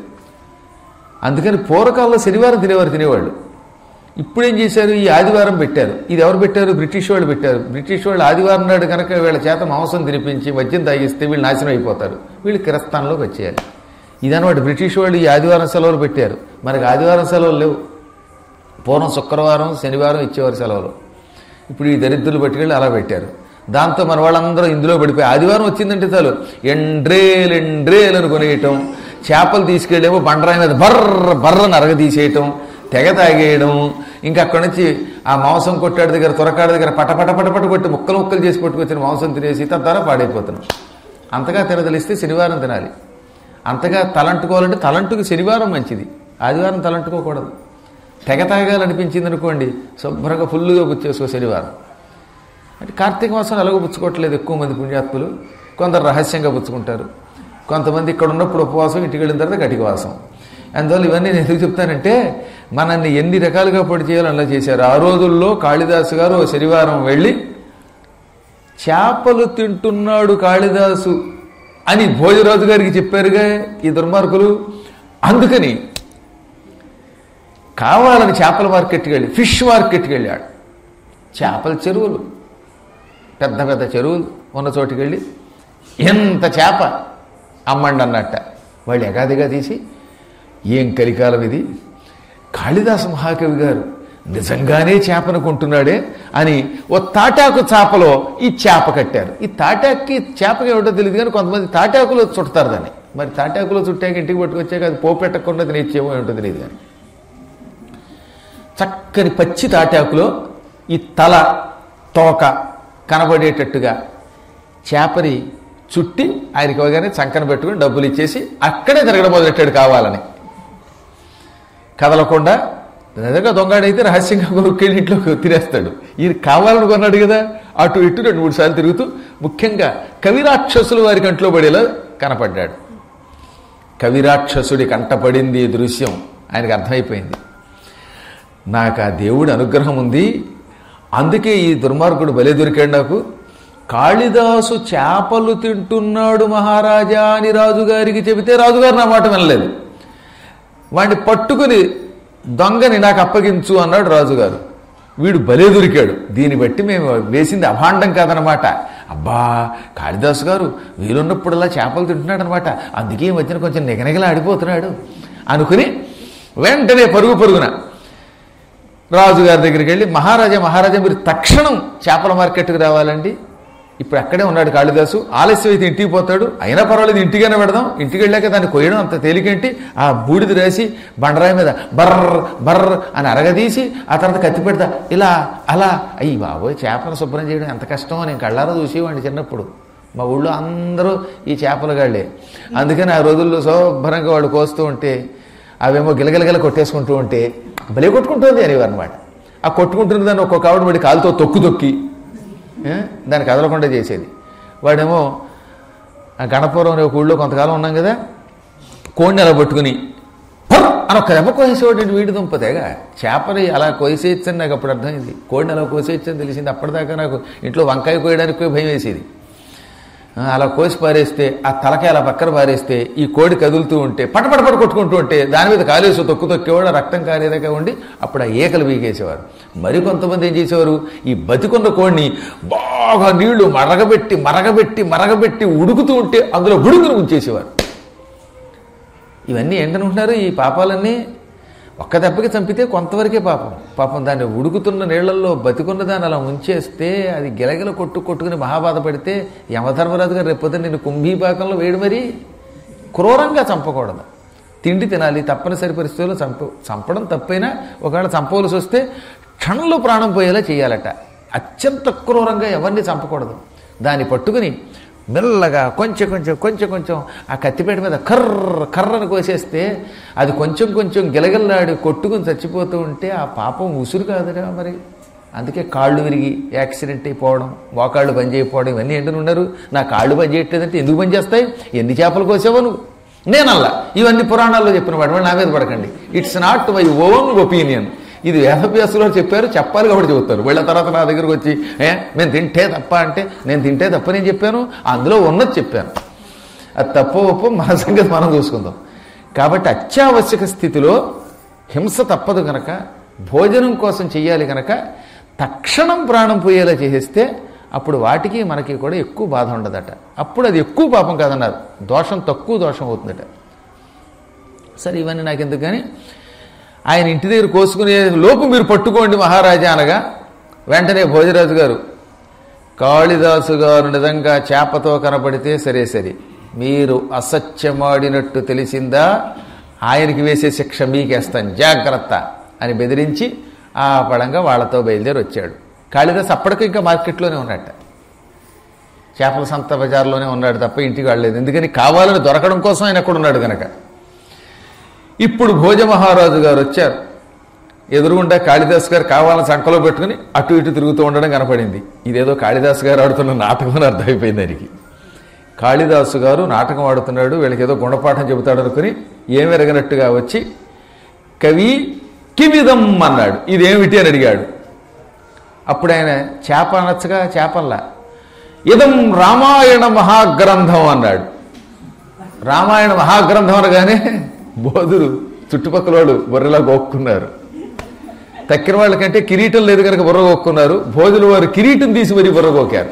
అందుకని పూర్వకాలంలో శనివారం తినేవారు తినేవాళ్ళు ఇప్పుడేం చేశారు ఈ ఆదివారం పెట్టారు ఇది ఎవరు పెట్టారు బ్రిటిష్ వాళ్ళు పెట్టారు బ్రిటిష్ వాళ్ళు ఆదివారం నాడు కనుక వీళ్ళ చేత మాంసం తినిపించి మద్యం తాగిస్తే వీళ్ళు నాశనం అయిపోతారు వీళ్ళు కిరస్థానంలోకి వచ్చేయాలి ఇదనమాట బ్రిటిష్ వాళ్ళు ఈ ఆదివారం సెలవులు పెట్టారు మనకి ఆదివారం సెలవులు లేవు పూర్వం శుక్రవారం శనివారం ఇచ్చేవారు సెలవులు ఇప్పుడు ఈ దరిద్రులు పట్టుకెళ్ళి అలా పెట్టారు దాంతో మన వాళ్ళందరూ ఇందులో పడిపోయి ఆదివారం వచ్చిందంటే చాలు ఎండ్రేలు ఎండ్రేలు అని కొనేయటం చేపలు తీసుకెళ్ళేమో బండరాయి మీద బర్ర బర్ర నరగ తీసేయటం తెగ తాగేయడం ఇంకా అక్కడి నుంచి ఆ మాంసం కొట్టాడి దగ్గర త్వరకాడి దగ్గర పట పట పట పట కొట్టి ముక్కలు ముక్కలు చేసి పట్టుకొచ్చిన మాంసం తినేసి తద్వారా పాడైపోతున్నాం అంతగా తినదలిస్తే శనివారం తినాలి అంతగా తలంటుకోవాలంటే తలంటుకు శనివారం మంచిది ఆదివారం తలంటుకోకూడదు తెగ తాగాలనిపించింది అనుకోండి శుభ్రంగా ఫుల్లుగా పుచ్చేసుకో శనివారం అంటే కార్తీక మాసం ఎలాగో పుచ్చుకోవట్లేదు ఎక్కువ మంది పుణ్యాత్ములు కొందరు రహస్యంగా పుచ్చుకుంటారు కొంతమంది ఇక్కడ ఉన్నప్పుడు ఉపవాసం ఇంటికి వెళ్ళిన తర్వాత కటికవాసం అందువల్ల ఇవన్నీ నేను ఎందుకు చెప్తానంటే మనల్ని ఎన్ని రకాలుగా పొడి చేయాలో అలా చేశారు ఆ రోజుల్లో కాళిదాసు గారు ఓ శనివారం వెళ్ళి చేపలు తింటున్నాడు కాళిదాసు అని భోజరాజు గారికి చెప్పారుగా ఈ దుర్మార్గులు అందుకని కావాలని చేపల మార్కెట్కి వెళ్ళి ఫిష్ మార్కెట్కి వెళ్ళాడు చేపల చెరువులు పెద్ద పెద్ద చెరువులు ఉన్న చోటుకి వెళ్ళి ఎంత చేప అమ్మండి అన్నట్ట వాళ్ళు ఎగాదిగా తీసి ఏం కలికాలం ఇది కాళిదాసు మహాకవి గారు నిజంగానే చేపను కొంటున్నాడే అని ఓ తాటాకు చేపలో ఈ చేప కట్టారు ఈ తాటాక్కి చేపకి ఏమిటో తెలియదు కానీ కొంతమంది తాటాకులో చుడతారు దాన్ని మరి తాటాకులో చుట్టాక ఇంటికి పట్టుకొచ్చాక అది పోపెట్టకుండా తినేచ్చేమో ఏమిటో తెలియదు కానీ చక్కని పచ్చి తాటాకులో ఈ తల తోక కనబడేటట్టుగా చేపని చుట్టి ఆయనకి ఇవ్వగానే చంకన పెట్టుకుని డబ్బులు ఇచ్చేసి అక్కడే తిరగడం మొదలెట్టాడు కావాలని కదలకుండా నిజంగా దొంగాడైతే రహస్యంగా కొనుక్కెళ్ళి ఇంట్లో తినేస్తాడు ఈయన కావాలని కొన్నాడు కదా అటు ఇటు రెండు మూడు సార్లు తిరుగుతూ ముఖ్యంగా కవిరాక్షసులు వారి కంట్లో పడేలా కనపడ్డాడు కవిరాక్షసుడి కంటపడింది ఈ దృశ్యం ఆయనకు అర్థమైపోయింది నాకు ఆ దేవుడి అనుగ్రహం ఉంది అందుకే ఈ దుర్మార్గుడు బలే దొరికాడు నాకు కాళిదాసు చేపలు తింటున్నాడు మహారాజా అని రాజుగారికి చెబితే రాజుగారు నా మాట వినలేదు వాడిని పట్టుకుని దొంగని నాకు అప్పగించు అన్నాడు రాజుగారు వీడు భలే దొరికాడు దీన్ని బట్టి మేము వేసింది అభాండం కాదనమాట అబ్బా కాళిదాసు గారు వీలున్నప్పుడల్లా చేపలు తింటున్నాడు అనమాట అందుకే ఈ మధ్యన కొంచెం నిగనిగలా ఆడిపోతున్నాడు అనుకుని వెంటనే పరుగు పరుగున రాజుగారి దగ్గరికి వెళ్ళి మహారాజా మహారాజా మీరు తక్షణం చేపల మార్కెట్కి రావాలండి ఇప్పుడు అక్కడే ఉన్నాడు కాళిదాసు ఆలస్యం అయితే ఇంటికి పోతాడు అయినా పర్వాలేదు ఇంటికైనా పెడదాం ఇంటికి వెళ్ళాక దాన్ని కొయ్యడం అంత తేలికేంటి ఆ బూడిద రాసి బండరాయి మీద బర్ర బర్ర అని అరగదీసి ఆ తర్వాత కత్తి పెడతా ఇలా అలా అయ్యి బాబోయ్ చేపను శుభ్రం చేయడం ఎంత కష్టమో నేను కళ్ళారా చూసేవాడిని చిన్నప్పుడు మా ఊళ్ళో అందరూ ఈ చేపల గాళ్ళే అందుకని ఆ రోజుల్లో శుభ్రంగా వాళ్ళు కోస్తూ ఉంటే అవేమో గిలగిలగిల కొట్టేసుకుంటూ ఉంటే భలే కొట్టుకుంటుంది అనేవారు అనమాట ఆ కొట్టుకుంటున్న దాన్ని ఒక్కొక్క ఆవిడ పడి కాలుతో తొక్కు తొక్కి ఏ? దాన్ని కదలకుండా చేసేది వాడేమో ఆ గణపురం అనే ఒక ఊళ్ళో కొంతకాలం ఉన్నాం కదా కోడిని అలా పట్టుకుని "పర్" అని ఒక దెబ్బ కోసేవాడు వీడి దుంపతేగా చేపని అలా కోసేయచ్చని నాకు అప్పుడు అర్థమైంది కోడిని అలా కోసేయచ్చని తెలిసింది అప్పటిదాకా నాకు ఇంట్లో వంకాయ కోయడానికి కూడా భయం వేసేది ఆ, అలా కోసి పారేస్తే ఆ తలకాయ అలా పక్కన పారేస్తే ఈ కోడి కదులుతూ ఉంటే పటపట పట కొట్టుకుంటూ ఉంటే దాని మీద కాలేసి తొక్కు తొక్కేవాడు ఆ రక్తం కారేదాకా ఉండి అప్పుడు ఆ ఏకలు పీకేసేవారు మరి కొంతమంది ఏం చేసేవారు ఈ బతికున్న కోడిని బాగా నీళ్లు మరగబెట్టి మరగబెట్టి మరగబెట్టి ఉడుకుతూ ఉంటే అందులో గుడుగులు ఉంచేసేవారు ఇవన్నీ ఏంటనుకుంటున్నారు ఈ పాపాలన్నీ ఒక్క దెబ్బకి చంపితే కొంతవరకే పాపం పాపం దాన్ని ఉడుకుతున్న నీళ్లలో బతికున్న దాన్ని అలా ఉంచేస్తే అది గిలగిల కొట్టు కొట్టుకుని మహాబాధపడితే యమధర్మరాజు గారు రేపొద్దు నిన్ను కుంభీపాకంలో వేడి మరి క్రూరంగా చంపకూడదు తిండి తినాలి తప్పనిసరి పరిస్థితుల్లో చంప చంపడం తప్పైనా ఒకవేళ చంపవలసి వస్తే క్షణంలో ప్రాణం పోయేలా చేయాలట అత్యంత క్రూరంగా ఎవరిని చంపకూడదు దాన్ని పట్టుకుని మెల్లగా కొంచెం కొంచెం కొంచెం కొంచెం ఆ కత్తిపేట మీద కర్ర కర్రను కోసేస్తే అది కొంచెం కొంచెం గిలగిల్లాడి కొట్టుకుని చచ్చిపోతూ ఉంటే ఆ పాపం ఉసురు కాదురా మరి అందుకే కాళ్ళు విరిగి యాక్సిడెంట్ అయిపోవడం మోకాళ్ళు పని చేయకపోవడం ఇవన్నీ ఏంటని ఉన్నారు నా కాళ్ళు పని చేయట్లేదంటే ఎందుకు పని చేస్తాయి ఎన్ని చేపలు కోసావో నువ్వు నేనల్లా ఇవన్నీ పురాణాల్లో చెప్పిన వాడు నా మీద పడకండి it's not my own opinion ఇది వేదవ్యాసులో చెప్పారు చెప్పాలి కాబట్టి చెబుతారు వీళ్ళ తర్వాత నా దగ్గరకు వచ్చి ఏ నేను తింటే తప్ప అంటే నేను తింటే తప్ప నేను చెప్పాను అందులో ఉన్నది చెప్పాను అది తప్పో ఒప్పో మన సంగతి మనం చూసుకుందాం కాబట్టి అత్యావశ్యక స్థితిలో హింస తప్పదు కనుక భోజనం కోసం చెయ్యాలి కనుక తక్షణం ప్రాణం పోయేలా చేసేస్తే అప్పుడు వాటికి మనకి కూడా ఎక్కువ బాధ ఉండదట అప్పుడు అది ఎక్కువ పాపం కాదన్నారు దోషం తక్కువ దోషం అవుతుందట సరే ఇవన్నీ నాకు ఎందుకు కానీ ఆయన ఇంటి దగ్గర కోసుకునే లోపు మీరు పట్టుకోండి మహారాజా అనగా వెంటనే భోజరాజు గారు కాళిదాసు గారు నిజంగా చేపతో కనపడితే సరే సరే మీరు అసత్యమాడినట్టు తెలిసిందా ఆయనకి వేసే శిక్ష మీకేస్తాను జాగ్రత్త అని బెదిరించి ఆ పడంగా వాళ్ళతో బయలుదేరి వచ్చాడు కాళిదాస్ అప్పటికి ఇంకా మార్కెట్లోనే ఉన్నట్ట చేపల సంత బజార్లోనే ఉన్నాడు తప్ప ఇంటికి వెళ్ళలేదు ఎందుకని కావాలని దొరకడం కోసం ఆయన అక్కడ ఉన్నాడు కనుక ఇప్పుడు భోజ మహారాజు గారు వచ్చారు ఎదురుగుండా కాళిదాస్ గారు కావాలని సంకలో పెట్టుకుని అటు ఇటు తిరుగుతూ ఉండడం కనపడింది ఇదేదో కాళిదాస్ గారు ఆడుతున్న నాటకం అని అర్థమైపోయింది దానికి కాళిదాసు గారు నాటకం ఆడుతున్నాడు వీళ్ళకి ఏదో గుణపాఠం చెబుతాడు అనుకుని ఏమెరగనట్టుగా వచ్చి కవి కిమిదం అన్నాడు ఇదేమిటి అని అడిగాడు అప్పుడు ఆయన చేప అనొచ్చగా చేపల్లా ఇదం రామాయణ మహాగ్రంథం అన్నాడు రామాయణ మహాగ్రంథం అనగానే బోధులు చుట్టుపక్కల వాళ్ళు బుర్రలా గోక్కున్నారు తక్కిన వాళ్ళకంటే కిరీటం లేదు కనుక బుర్ర గోక్కున్నారు భోజులు వారు కిరీటం తీసి మరీ బుర్ర గోకారు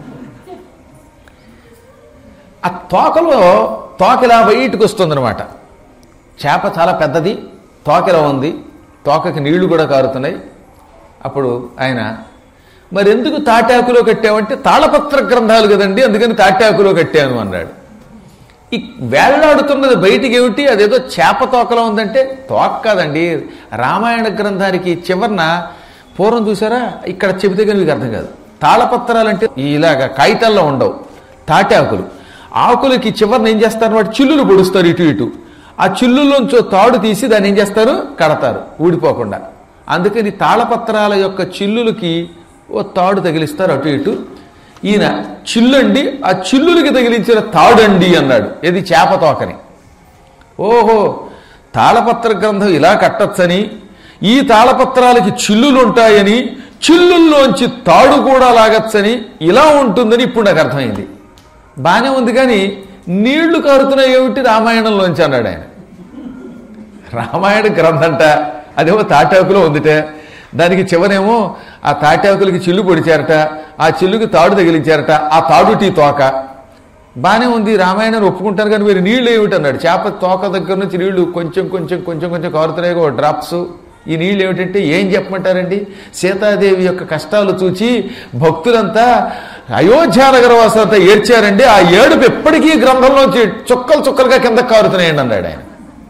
ఆ తోకలో తోకలా బయటకు వస్తుందన్నమాట చేప చాలా పెద్దది తోకలా ఉంది తోకకి నీళ్లు కూడా కారుతున్నాయి అప్పుడు ఆయన మరి ఎందుకు తాటాకులో కట్టామంటే తాళపత్ర గ్రంథాలు కదండి అందుకని తాటాకులో కట్టాను అన్నాడు ఈ వేళ్లాడుతున్నది బయటికి ఏమిటి అదేదో చేప తోకలో ఉందంటే తోక కాదండి రామాయణ గ్రంథానికి చివరన పూర్వం చూసారా ఇక్కడ చెబితే కానీ మీకు అర్థం కాదు తాళపత్రాలంటే ఇలాగ కాగితాల్లో ఉండవు తాటాకులు ఆకులకి చివరిన ఏం చేస్తారు వాటి చిల్లులు పొడుస్తారు ఇటు ఇటు ఆ చిల్లుల్లోంచో తాడు తీసి దాన్ని ఏం చేస్తారు కడతారు ఊడిపోకుండా అందుకని తాళపత్రాల యొక్క చిల్లులకి ఓ తాడు తగిలిస్తారు అటు ఇటు ఈయన చిల్లండి ఆ చిల్లులకి తగిలించిన తాడండి అన్నాడు ఇది చేప తోకని ఓహో తాళపత్ర గ్రంథం ఇలా కట్టచ్చని ఈ తాళపత్రాలకి చిల్లులు ఉంటాయని చిల్లుల్లోంచి తాడు కూడా లాగచ్చని ఇలా ఉంటుందని ఇప్పుడు నాకు అర్థమైంది బాగానే ఉంది కానీ నీళ్లు కారుతున్నాయి ఏమిటి రామాయణంలోంచి అన్నాడు ఆయన రామాయణ గ్రంథంట అదేమో తాటాకులో ఉందిట దానికి చివరేమో ఆ తాటాకులకి చిల్లు పొడిచారట ఆ చిల్లుకి తాడు తగిలించారట ఆ తాడుటి తోక బాగానే ఉంది రామాయణాన్ని ఒప్పుకుంటాను కానీ మీరు నీళ్ళు ఏమిటి అన్నాడు చేప తోక దగ్గర నుంచి నీళ్లు కొంచెం కొంచెం కొంచెం కొంచెం కారుతున్నాయి డ్రాప్స్ ఈ నీళ్ళు ఏమిటంటే ఏం చెప్పమంటారండి సీతాదేవి యొక్క కష్టాలు చూచి భక్తులంతా అయోధ్యానగర వాసులంతా ఏడ్చారండి ఆ ఏడుపు ఎప్పటికీ గ్రంథంలోంచి చుక్కలు చుక్కలుగా కింద కారుతున్నాయండి అన్నాడు ఆయన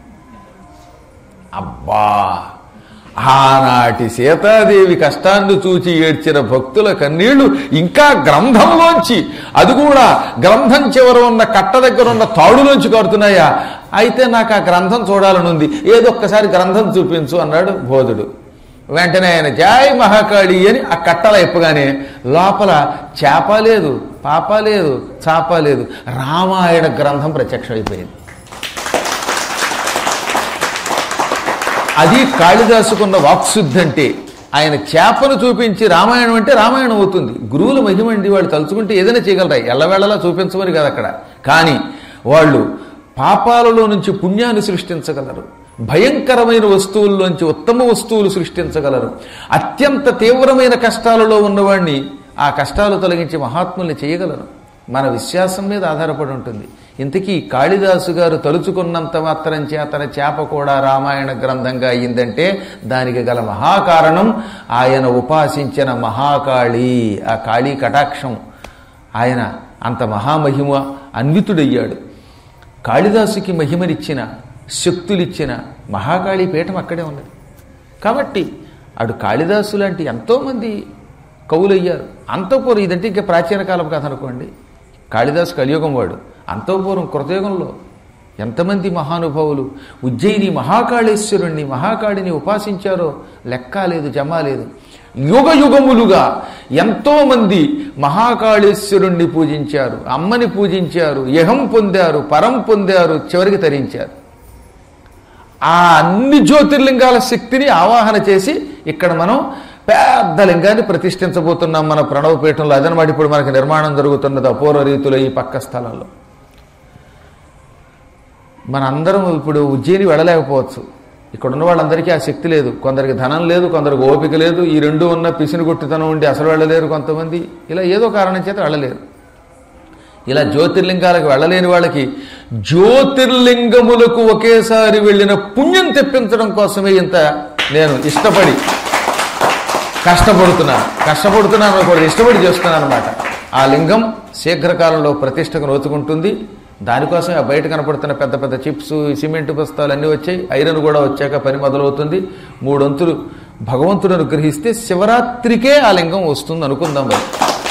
అబ్బా ఆనాటి సీతాదేవి కష్టాన్ని చూచి ఏడ్చిన భక్తుల కన్నీళ్లు ఇంకా గ్రంథంలోంచి అది కూడా గ్రంథం చివర ఉన్న కట్ట దగ్గర ఉన్న తాడులోంచి కారుతున్నాయా అయితే నాకు ఆ గ్రంథం చూడాలని ఉంది ఏదో ఒక్కసారి గ్రంథం చూపించు అన్నాడు బోధుడు వెంటనే ఆయన జాయ్ మహాకాళి అని ఆ కట్టల ఇప్పగానే లోపల చేప లేదు పాప లేదు చాప లేదు రామాయణ గ్రంథం ప్రత్యక్షమైపోయింది అది కాళిదాసుకున్న వాక్శుద్ధి అంటే ఆయన చేపను చూపించి రామాయణం అంటే రామాయణం అవుతుంది గురువుల మహిమండి వాళ్ళు తలుచుకుంటే ఏదైనా చేయగలరా ఎల్లవేళలా చూపించమని కాదు అక్కడ కానీ వాళ్ళు పాపాలలో నుంచి పుణ్యాన్ని సృష్టించగలరు భయంకరమైన వస్తువుల్లోంచి ఉత్తమ వస్తువులు సృష్టించగలరు అత్యంత తీవ్రమైన కష్టాలలో ఉన్నవాడిని ఆ కష్టాలు తొలగించి మహాత్ముల్ని చేయగలరు మన విశ్వాసం మీద ఆధారపడి ఉంటుంది ఇంతకీ కాళిదాసు గారు తలుచుకున్నంత మాత్రం చేతన చేప కూడా రామాయణ గ్రంథంగా అయ్యిందంటే దానికి గల మహాకారణం ఆయన ఉపాసించిన మహాకాళి ఆ కాళీ కటాక్షం ఆయన అంత మహామహిమ అన్వితుడయ్యాడు కాళిదాసుకి మహిమనిచ్చిన శక్తులిచ్చిన మహాకాళీ పీఠం అక్కడే ఉన్నది కాబట్టి అటు కాళిదాసు లాంటి ఎంతోమంది కవులయ్యారు అంతఃపూర్వం ఇదంటే ఇంకా ప్రాచీన కాలం కథ అనుకోండి కాళిదాసు కలియుగం వాడు అంతఃపూర్వం కృతయుగంలో ఎంతమంది మహానుభావులు ఉజ్జయిని మహాకాళేశ్వరుణ్ణి మహాకాళిని ఉపాసించారో లెక్క లేదు జమా లేదు యుగ యుగములుగా ఎంతో మంది మహాకాళేశ్వరుణ్ణి పూజించారు అమ్మని పూజించారు యహం పొందారు పరం పొందారు చివరికి తరించారు ఆ అన్ని జ్యోతిర్లింగాల శక్తిని ఆవాహన చేసి ఇక్కడ మనం పెద్ద లింగాన్ని ప్రతిష్ఠించబోతున్నాం మన ప్రణవపీఠంలో అదనమాట ఇప్పుడు మనకి నిర్మాణం జరుగుతున్నది అపూర్వ రీతిలో ఈ పక్క స్థలంలో మనందరం ఇప్పుడు ఉజ్జయిని వెళ్ళలేకపోవచ్చు ఇక్కడ ఉన్న వాళ్ళందరికీ ఆ శక్తి లేదు కొందరికి ధనం లేదు కొందరికి ఓపిక లేదు ఈ రెండు ఉన్న పిసిని కొట్టితనం ఉండి అసలు వెళ్ళలేరు కొంతమంది ఇలా ఏదో కారణం చేత వెళ్ళలేరు ఇలా జ్యోతిర్లింగాలకు వెళ్ళలేని వాళ్ళకి జ్యోతిర్లింగములకు ఒకేసారి వెళ్ళిన పుణ్యం తెప్పించడం కోసమే ఇంత నేను ఇష్టపడి కష్టపడుతున్నాను కష్టపడుతున్నాను కూడా ఇష్టపడి చేస్తున్నాను అనమాట ఆ లింగం శీఘ్రకాలంలో ప్రతిష్టకు నోచుకుంటుంది దానికోసం ఆ బయట కనపడుతున్న పెద్ద పెద్ద చిప్స్ సిమెంట్ బస్తాలు అన్నీ వచ్చాయి ఐరన్ కూడా వచ్చాక పని మొదలవుతుంది మూడొంతులు భగవంతుడు అనుగ్రహిస్తే శివరాత్రికే ఆ లింగం వస్తుంది అనుకుందాం మరి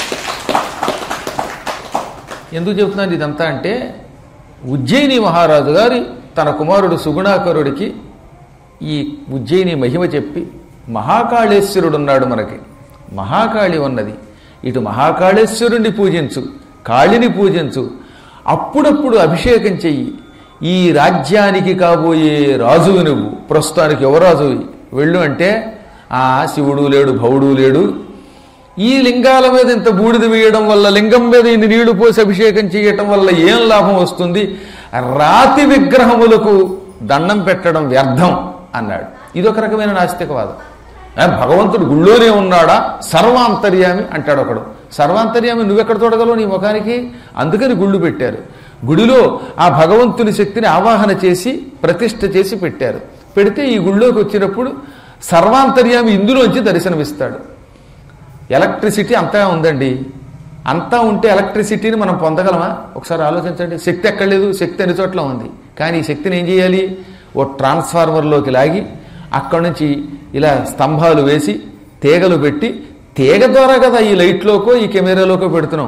ఎందుకు చెప్తున్నాను ఇదంతా అంటే ఉజ్జయిని మహారాజు గారి తన కుమారుడు సుగుణాకరుడికి ఈ ఉజ్జయిని మహిమ చెప్పి మహాకాళేశ్వరుడు ఉన్నాడు మనకి మహాకాళి ఉన్నది ఇటు మహాకాళేశ్వరుణ్ణి పూజించు కాళిని పూజించు అప్పుడప్పుడు అభిషేకం చెయ్యి ఈ రాజ్యానికి కాబోయే రాజువు నువ్వు ప్రస్తుతానికి యువరాజువి వెళ్ళు అంటే ఆ శివుడు లేడు భవుడు లేడు ఈ లింగాల మీద ఇంత బూడిద వేయడం వల్ల లింగం మీద ఇన్ని నీళ్లు పోసి అభిషేకం చేయటం వల్ల ఏం లాభం వస్తుంది రాతి విగ్రహములకు దండం పెట్టడం వ్యర్థం అన్నాడు ఇదొక రకమైన నాస్తికవాదం ఆ, భగవంతుడు గుళ్ళోనే ఉన్నాడా సర్వాంతర్యామి అంటాడు ఒకడు సర్వాంతర్యామి నువ్వెక్కడ చూడగలవు నీ ముఖానికి అందుకని గుళ్ళు పెట్టారు గుడిలో ఆ భగవంతుని శక్తిని ఆవాహన చేసి ప్రతిష్ఠ చేసి పెట్టారు పెడితే ఈ గుళ్ళోకి వచ్చినప్పుడు సర్వాంతర్యామి ఇందులోంచి దర్శనమిస్తాడు ఎలక్ట్రిసిటీ అంతా ఉందండి అంతా ఉంటే ఎలక్ట్రిసిటీని మనం పొందగలమా ఒకసారి ఆలోచించండి శక్తి ఎక్కడ లేదు శక్తి అన్ని చోట్ల ఉంది కానీ ఈ శక్తిని ఏం చేయాలి ఓ ట్రాన్స్ఫార్మర్లోకి లాగి అక్కడి నుంచి ఇలా స్తంభాలు వేసి తీగలు పెట్టి తీగ ద్వారా కదా ఈ లైట్లోకో ఈ కెమెరాలోకో పెడుతున్నాం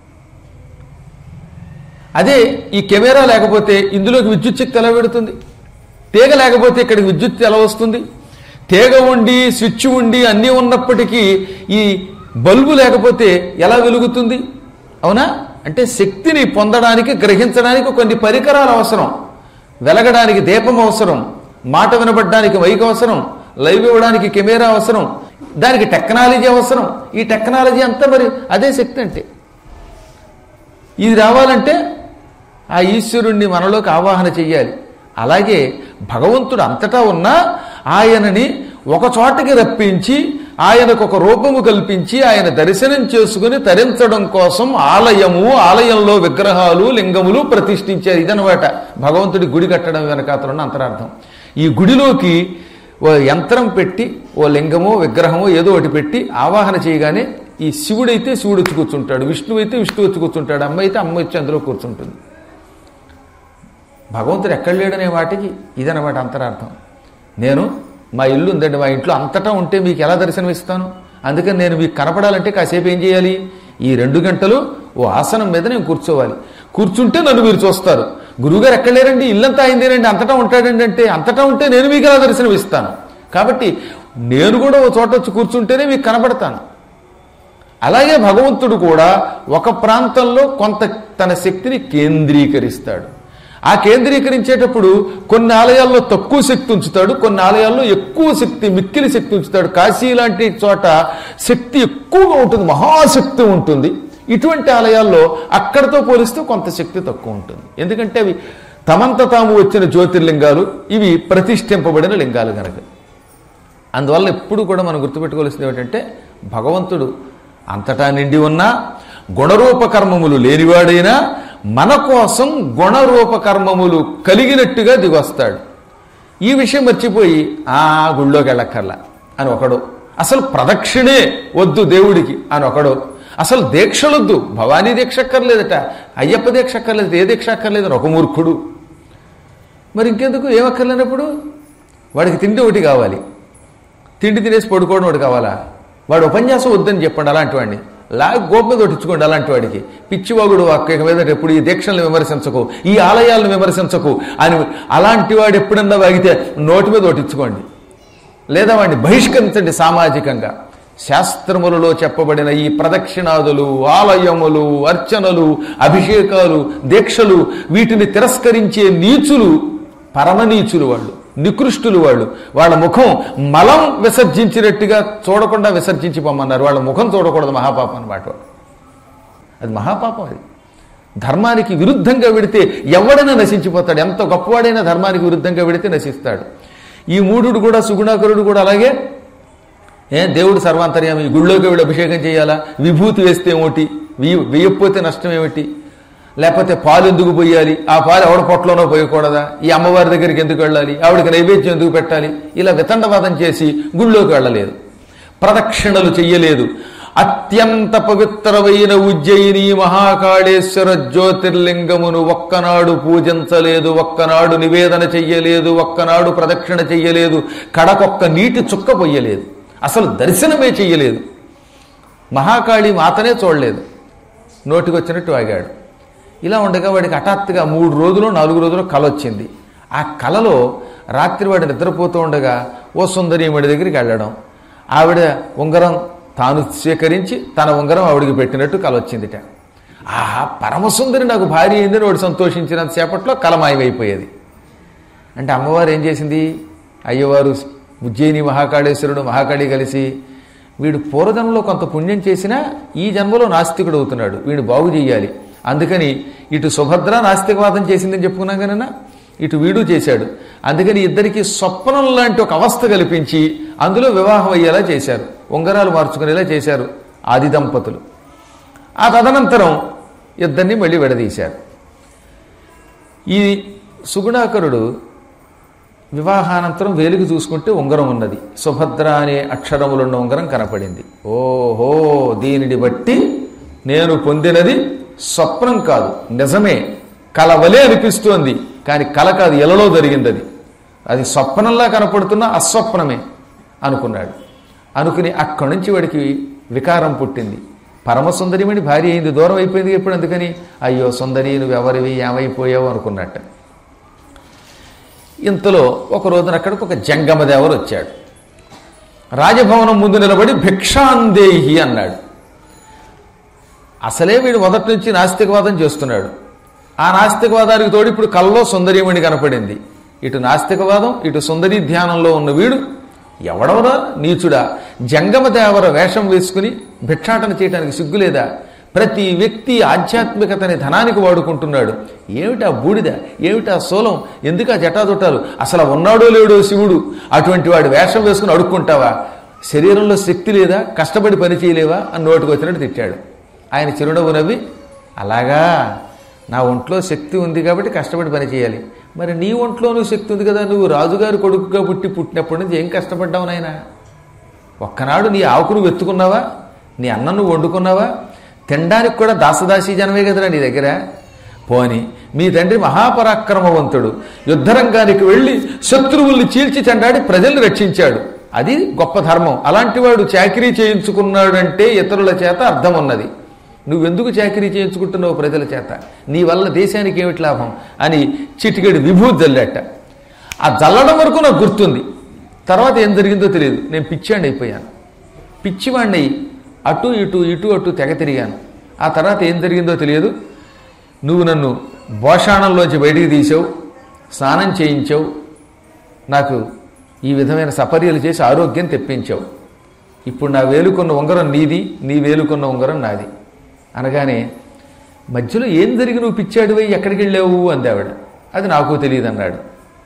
అదే ఈ కెమెరా లేకపోతే ఇందులోకి విద్యుత్ శక్తి ఎలా పెడుతుంది తీగ లేకపోతే ఇక్కడికి విద్యుత్ ఎలా వస్తుంది తీగ ఉండి స్విచ్ ఉండి అన్నీ ఉన్నప్పటికీ ఈ బల్బు లేకపోతే ఎలా వెలుగుతుంది అవునా అంటే శక్తిని పొందడానికి గ్రహించడానికి కొన్ని పరికరాలు అవసరం వెలగడానికి దీపం అవసరం మాట వినబడడానికి మైక్ అవసరం లైవ్ ఇవ్వడానికి కెమెరా అవసరం దానికి టెక్నాలజీ అవసరం ఈ టెక్నాలజీ అంతా మరి అదే శక్తి అంటే ఇది రావాలంటే ఆ ఈశ్వరుణ్ణి మనలోకి ఆవాహన చెయ్యాలి అలాగే భగవంతుడు అంతటా ఉన్నా ఆయనని ఒక చోటకి రప్పించి ఆయనకు ఒక రూపము కల్పించి ఆయన దర్శనం చేసుకుని తరించడం కోసం ఆలయము ఆలయంలో విగ్రహాలు లింగములు ప్రతిష్ఠించారు ఇదనమాట భగవంతుడి గుడి కట్టడం వెనకాతలున్న అంతరార్థం ఈ గుడిలోకి ఓ యంత్రం పెట్టి ఓ లింగమో విగ్రహమో ఏదో ఒకటి పెట్టి ఆవాహన చేయగానే ఈ శివుడైతే శివుడు వచ్చి కూర్చుంటాడు విష్ణువు అయితే విష్ణువు వచ్చి కూర్చుంటాడు అమ్మ అయితే అమ్మ వచ్చి అందులో కూర్చుంటుంది భగవంతుడు ఎక్కడ లేడనే వాటికి ఇదనమాట అంతరార్థం నేను మా ఇల్లు ఉందండి మా ఇంట్లో అంతటా ఉంటే మీకు ఎలా దర్శనం ఇస్తాను అందుకని నేను మీకు కనపడాలంటే కాసేపు ఏం చేయాలి ఈ రెండు గంటలు ఓ ఆసనం మీద నేను కూర్చోవాలి కూర్చుంటే నన్ను మీరు చూస్తారు గురువుగారు ఎక్కడ లేరండి ఇల్లంతా అయిందేనండి అంతటా ఉంటాడండి అంటే అంతటా ఉంటే నేను మీకు ఎలా దర్శనం ఇస్తాను కాబట్టి నేను కూడా ఓ చోట వచ్చి కూర్చుంటేనే మీకు కనపడతాను అలాగే భగవంతుడు కూడా ఒక ప్రాంతంలో కొంత తన శక్తిని కేంద్రీకరిస్తాడు ఆ కేంద్రీకరించేటప్పుడు కొన్ని ఆలయాల్లో తక్కువ శక్తి ఉంచుతాడు కొన్ని ఆలయాల్లో ఎక్కువ శక్తి మిక్కిలి శక్తి ఉంచుతాడు కాశీ లాంటి చోట శక్తి ఎక్కువగా ఉంటుంది మహాశక్తి ఉంటుంది ఇటువంటి ఆలయాల్లో అక్కడతో పోలిస్తే కొంత శక్తి తక్కువ ఉంటుంది ఎందుకంటే అవి తమంత తాము వచ్చిన జ్యోతిర్లింగాలు ఇవి ప్రతిష్ఠింపబడిన లింగాలు కనుక అందువల్ల ఎప్పుడు కూడా మనం గుర్తుపెట్టుకోవాల్సింది ఏమిటంటే భగవంతుడు అంతటా నిండి ఉన్నా గుణరూప కర్మములు లేనివాడైనా మన కోసం గుణరూప కర్మములు కలిగినట్టుగా దిగొస్తాడు ఈ విషయం మర్చిపోయి ఆ గుళ్ళోకి వెళ్ళక్కర్లా అని ఒకడు అసలు ప్రదక్షిణే వద్దు దేవుడికి అని ఒకడు అసలు దీక్షలొద్దు భవానీ దీక్ష అక్కర్లేదట అయ్యప్ప దీక్ష అక్కర్లేదు ఏ దీక్ష అక్కర్లేదు అని ఒక మూర్ఖుడు మరి ఇంకెందుకు ఏమక్కర్లేనప్పుడు వాడికి తిండి ఒకటి కావాలి తిండి తినేసి పడుకోవడం ఒకటి కావాలా వాడు ఉపన్యాసం వద్దని చెప్పండి అలాంటి వాడిని లాగ్ గోప మీద ఒకటిచ్చుకోండి అలాంటి వాడికి పిచ్చివాగుడు అక్క మీద ఎప్పుడు ఈ దీక్షలను విమర్శించకు ఈ ఆలయాలను విమర్శించకు అని అలాంటి వాడు ఎప్పుడన్నా వాగితే నోటి మీద ఒకటిచ్చుకోండి లేదా వాడిని బహిష్కరించండి సామాజికంగా శాస్త్రములలో చెప్పబడిన ఈ ప్రదక్షిణాదులు ఆలయములు అర్చనలు అభిషేకాలు దీక్షలు వీటిని తిరస్కరించే నీచులు పరమనీచులు వాళ్ళు నికృష్టులు వాళ్ళు వాళ్ళ ముఖం మలం విసర్జించినట్టుగా చూడకుండా విసర్జించి పొమ్మన్నారు వాళ్ళ ముఖం చూడకూడదు మహాపాపం అన్నమాట అది మహాపాపం అది ధర్మానికి విరుద్ధంగా వెడితే ఎవడైనా నశించిపోతాడు ఎంత గొప్పవాడైనా ధర్మానికి విరుద్ధంగా వెడితే నశిస్తాడు ఈ మూఢుడు కూడా సుగుణాకరుడు కూడా అలాగే ఏ దేవుడు సర్వాంతర్యామి గుళ్ళోకి వెళ్ళి అభిషేకం చేయాలా విభూతి వేస్తే ఏమిటి వెయ్యి వెయ్యకపోతే నష్టం ఏమిటి లేకపోతే పాలు ఎందుకు పోయాలి ఆ పాలు ఎవడ పొట్టలోనో పోయకూడదా ఈ అమ్మవారి దగ్గరికి ఎందుకు వెళ్ళాలి ఆవిడకి నైవేద్యం ఎందుకు పెట్టాలి ఇలా వితండవాదం చేసి గుళ్ళోకి వెళ్ళలేదు ప్రదక్షిణలు చెయ్యలేదు అత్యంత పవిత్రమైన ఉజ్జయిని మహాకాళేశ్వర జ్యోతిర్లింగమును ఒక్కనాడు పూజించలేదు ఒక్కనాడు నివేదన చెయ్యలేదు ఒక్కనాడు ప్రదక్షిణ చెయ్యలేదు కడకొక్క నీటి చుక్క పొయ్యలేదు అసలు దర్శనమే చెయ్యలేదు మహాకాళి మాతనే చూడలేదు నోటికొచ్చినట్టు ఆగాడు ఇలా ఉండగా వాడికి హఠాత్తుగా మూడు రోజులు నాలుగు రోజులు కల వచ్చింది ఆ కలలో రాత్రి వాడు నిద్రపోతూ ఉండగా ఓ సుందరీమణి దగ్గరికి వెళ్ళడం ఆవిడ ఉంగరం తాను స్వీకరించి తన ఉంగరం ఆవిడికి పెట్టినట్టు కల వచ్చిందిట ఆహా పరమసుందరి నాకు భార్య అయిందని వాడు సంతోషించినంతసేపట్లో కల మాయమైపోయేది అంటే అమ్మవారు ఏం చేసింది అయ్యవారు ఉజ్జయిని మహాకాళేశ్వరుడు మహాకాళి కలిసి వీడు పూర్వజన్మలో కొంత పుణ్యం చేసినా ఈ జన్మలో నాస్తికుడు అవుతున్నాడు వీడు బాగు చేయాలి అందుకని ఇటు సుభద్ర నాస్తికవాదం చేసిందని చెప్పుకున్నాం కనుక ఇటు వీడు చేశాడు అందుకని ఇద్దరికి స్వప్నం లాంటి ఒక అవస్థ కల్పించి అందులో వివాహం అయ్యేలా చేశారు ఉంగరాలు మార్చుకునేలా చేశారు ఆది దంపతులు ఆ తదనంతరం ఇద్దరిని మళ్ళీ విడదీశారు ఈ సుగుణాకరుడు వివాహానంతరం వేలికి చూసుకుంటే ఉంగరం ఉన్నది సుభద్ర అనే అక్షరములున్న ఉంగరం కనపడింది ఓహో దీనిని బట్టి నేను పొందినది స్వప్నం కాదు నిజమే కలవలే అనిపిస్తోంది కానీ కల కాదు ఎలలో జరిగింది అది అది స్వప్నంలా కనపడుతున్న అస్వప్నమే అనుకున్నాడు అనుకుని అక్కడి నుంచి వాడికి వికారం పుట్టింది పరమసుందరిమణి భార్య అయింది దూరం అయిపోయింది ఎప్పుడు అందుకని అయ్యో సుందరి నువ్వు ఎవరివి ఏమైపోయావు అనుకున్నట్ట ఇంతలో ఒక రోజున అక్కడికి ఒక జంగమదేవరు వచ్చాడు రాజభవనం ముందు నిలబడి భిక్షాందేహి అన్నాడు అసలే వీడు మొదటి నుంచి నాస్తికవాదం చేస్తున్నాడు ఆ నాస్తికవాదానికి తోడు ఇప్పుడు కల్లో సుందరీమణి కనపడింది ఇటు నాస్తికవాదం ఇటు సుందరీ ధ్యానంలో ఉన్న వీడు ఎవడవరా నీచుడా జంగమదేవర వేషం వేసుకుని భిక్షాటన చేయడానికి సిగ్గులేదా ప్రతి వ్యక్తి ఆధ్యాత్మికతని ధనానికి వాడుకుంటున్నాడు ఏమిటా బూడిద ఏమిటా సోలం ఎందుకా జటాజుట్టాలు అసలు ఉన్నాడో లేడో శివుడు అటువంటి వాడు వేషం వేసుకుని అడుక్కుంటావా శరీరంలో శక్తి లేదా కష్టపడి పని చేయలేవా అని నోటికి వచ్చినట్టు తిట్టాడు ఆయన చిరునవ్వు నవ్వి అలాగా నా ఒంట్లో శక్తి ఉంది కాబట్టి కష్టపడి పని చేయాలి మరి నీ ఒంట్లోనూ శక్తి ఉంది కదా నువ్వు రాజుగారి కొడుకుగా పుట్టి పుట్టినప్పటి నుంచి ఏం కష్టపడ్డావు నాయనా ఒక్కనాడు నీ ఆకును వెతుకున్నావా నీ అన్నం నువ్వు వండుకున్నావా తినడానికి కూడా దాసదాసీ జనమే కదరా నీ దగ్గర పోని మీ తండ్రి మహాపరాక్రమవంతుడు యుద్ధరంగానికి వెళ్ళి శత్రువుల్ని చీల్చి చెండాడి ప్రజల్ని రక్షించాడు అది గొప్ప ధర్మం అలాంటి వాడు చాకరీ చేయించుకున్నాడంటే ఇతరుల చేత అర్థం ఉన్నది నువ్వెందుకు చాకరీ చేయించుకుంటున్నావు ప్రజల చేత నీ వల్ల దేశానికి ఏమిటి లాభం అని చిటికెడు విభూతి జల్లేట ఆ జల్లడం వరకు నాకు గుర్తుంది తర్వాత ఏం జరిగిందో తెలియదు నేను పిచ్చాండి అయిపోయాను పిచ్చివాణ్ణి అయి అటు ఇటు ఇటు అటు తెగ తిరిగాను ఆ తర్వాత ఏం జరిగిందో తెలియదు నువ్వు నన్ను భోషాణంలోంచి బయటికి తీసావు స్నానం చేయించావు నాకు ఈ విధమైన సపర్యలు చేసి ఆరోగ్యం తెప్పించావు ఇప్పుడు నా వేలుకున్న ఉంగరం నీది నీ వేలుకున్న ఉంగరం నాది అనగానే మధ్యలో ఏం జరిగి నువ్వు పిచ్చాడివై ఎక్కడికి వెళ్ళావు అంది ఆవిడ అది నాకు తెలియదు అన్నాడు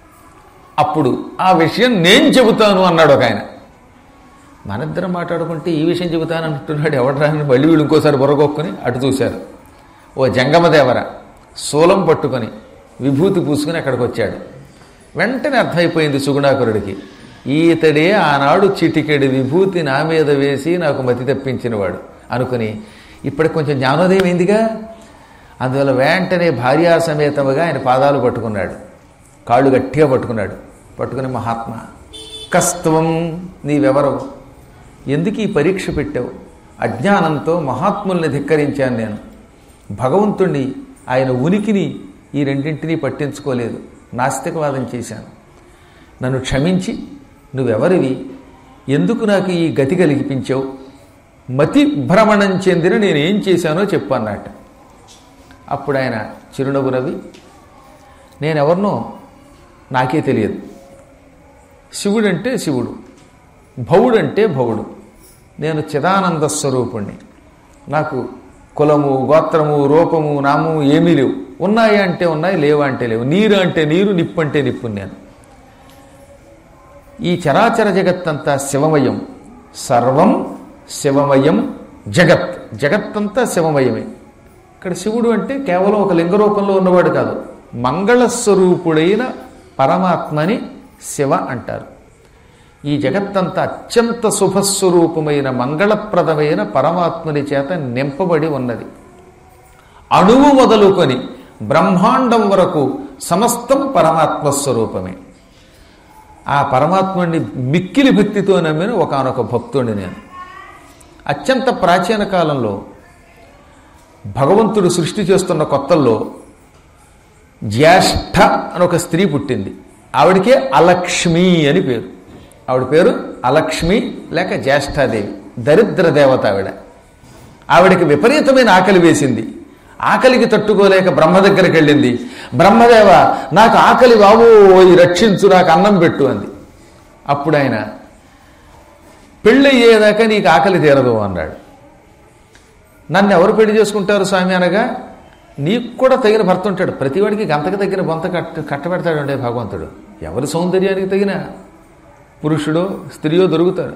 అప్పుడు ఆ విషయం నేను చెబుతాను అన్నాడు ఒక ఆయన మనిద్దరం మాట్లాడుకుంటే ఈ విషయం చెబుతాను అంటున్నాడు ఎవడరా అని మళ్ళీ వీళ్ళు ఇంకోసారి బుర్రగొక్కుని అటు చూశారు ఓ జంగమదేవర శూలం పట్టుకొని విభూతి పూసుకుని అక్కడికి వచ్చాడు వెంటనే అర్థమైపోయింది సుగుణాకురుడికి ఈతడే ఆనాడు చిటికెడు విభూతి నా మీద వేసి నాకు మతి తెప్పించినవాడు అనుకుని ఇప్పటికి కొంచెం జ్ఞానోదయం అయిందిగా అందువల్ల వెంటనే భార్యా సమేతముగా ఆయన పాదాలు పట్టుకున్నాడు కాళ్ళు గట్టిగా పట్టుకున్నాడు పట్టుకుని మహాత్మా కస్త్వం నీవెవరవు ఎందుకు ఈ పరీక్ష పెట్టావు అజ్ఞానంతో మహాత్ముల్ని ధిక్కరించాను నేను భగవంతుణ్ణి ఆయన ఉనికిని ఈ రెండింటినీ పట్టించుకోలేదు నాస్తికవాదం చేశాను నన్ను క్షమించి నువ్వెవరివి ఎందుకు నాకు ఈ గతి కలిగిపించావు మతి భ్రమణం చెందిన నేను ఏం చేశానో చెప్పు అన్నట్ట అప్పుడు ఆయన చిరునవ్వు రవి నేనెవరినో నాకే తెలియదు శివుడంటే శివుడు భవుడంటే భవుడు నేను చిదానంద స్వరూపుణ్ణి నాకు కులము గోత్రము రూపము నామము ఏమీ లేవు ఉన్నాయి అంటే ఉన్నాయి లేవు అంటే లేవు నీరు అంటే నీరు నిప్పు అంటే నిప్పు నేను ఈ చరాచర జగత్తంతా శివమయం సర్వం శివమయం జగత్ జగత్తంతా శివమయమే ఇక్కడ శివుడు అంటే కేవలం ఒక లింగ రూపంలో ఉన్నవాడు కాదు మంగళస్వరూపుడైన పరమాత్మని శివ అంటారు ఈ జగత్తంతా అత్యంత శుభస్వరూపమైన మంగళప్రదమైన పరమాత్ముని చేత నింపబడి ఉన్నది అణువు మొదలుకొని బ్రహ్మాండం వరకు సమస్తం పరమాత్మ స్వరూపమే ఆ పరమాత్ముడిని మిక్కిలి భక్తితో నమ్మిన ఒకనొక భక్తుడిని నేను అత్యంత ప్రాచీన కాలంలో భగవంతుడు సృష్టి చేస్తున్న కొత్తల్లో జ్యేష్ఠ అని ఒక స్త్రీ పుట్టింది ఆవిడకే అలక్ష్మి అని పేరు ఆవిడ పేరు అలక్ష్మి లేక జ్యేష్ఠాదేవి దరిద్ర దేవత ఆవిడ ఆవిడకి విపరీతమైన ఆకలి వేసింది ఆకలికి తట్టుకోలేక బ్రహ్మ దగ్గరికి వెళ్ళింది బ్రహ్మదేవ నాకు ఆకలి బాబు రక్షించు నాకు అన్నం పెట్టు అంది అప్పుడు ఆయన పెళ్ళయ్యేదాకా నీకు ఆకలి తీరదు అన్నాడు నన్ను ఎవరు పెళ్లి చేసుకుంటారు స్వామి అనగా నీకు కూడా తగిన భర్త ఉంటాడు ప్రతివాడికి గంతకు తగిన బొంత కట్ట కట్టబెడతాడు అండే భగవంతుడు ఎవరి సౌందర్యానికి తగిన పురుషుడో స్త్రీయో దొరుకుతారు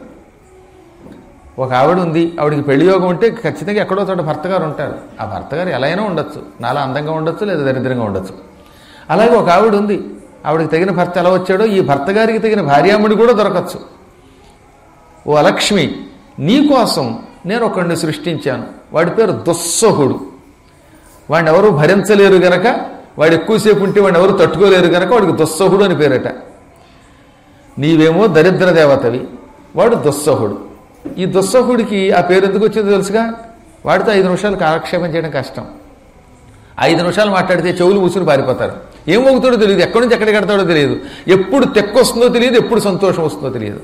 ఒక ఆవిడ ఉంది ఆవిడకి పెళ్లి యోగం ఉంటే ఖచ్చితంగా ఎక్కడో చోట భర్త గారు ఉంటారు ఆ భర్త గారు ఎలా అయినా ఉండొచ్చు నాలా అందంగా ఉండొచ్చు లేదా దరిద్రంగా ఉండొచ్చు అలాగే ఒక ఆవిడ ఉంది ఆవిడకి తగిన భర్త ఎలా వచ్చాడో ఈ భర్త గారికి తగిన భార్యాముడి కూడా దొరకచ్చు ఓ అలక్ష్మి నీ కోసం నేను ఒకడిని సృష్టించాను వాడి పేరు దుస్సహుడు వాడిని ఎవరు భరించలేరు గనక వాడు ఎక్కువసేపు ఉంటే వాడిని ఎవరు తట్టుకోలేరు గనక వాడికి దుస్సహుడు అని పేరట నీవేమో దరిద్ర దేవతవి వాడు దుస్సహుడు ఈ దుస్సహుడికి ఆ పేరు ఎందుకు వచ్చిందో తెలుసుగా వాడితో ఐదు నిమిషాలు కాలక్షేపం చేయడం కష్టం ఐదు నిమిషాలు మాట్లాడితే చెవులు మూసుకుని పారిపోతారు ఏం మోగుతాడో తెలియదు ఎక్కడి నుంచి ఎక్కడికి కడతాడో తెలియదు ఎప్పుడు తెక్కొస్తుందో తెలియదు ఎప్పుడు సంతోషం వస్తుందో తెలియదు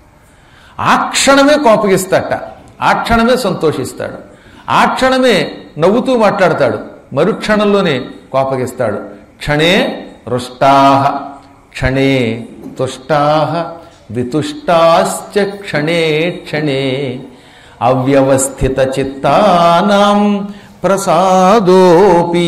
ఆ క్షణమే కోపగిస్తాట ఆ క్షణమే సంతోషిస్తాడు ఆ క్షణమే నవ్వుతూ మాట్లాడతాడు మరుక్షణంలోనే కోపగిస్తాడు క్షణే రుష్టాహ క్షణే తుష్టాహ వితుష్టాశ్చ క్షణే క్షణే అవ్యవస్థిత చిత్తానాం ప్రసాదోపి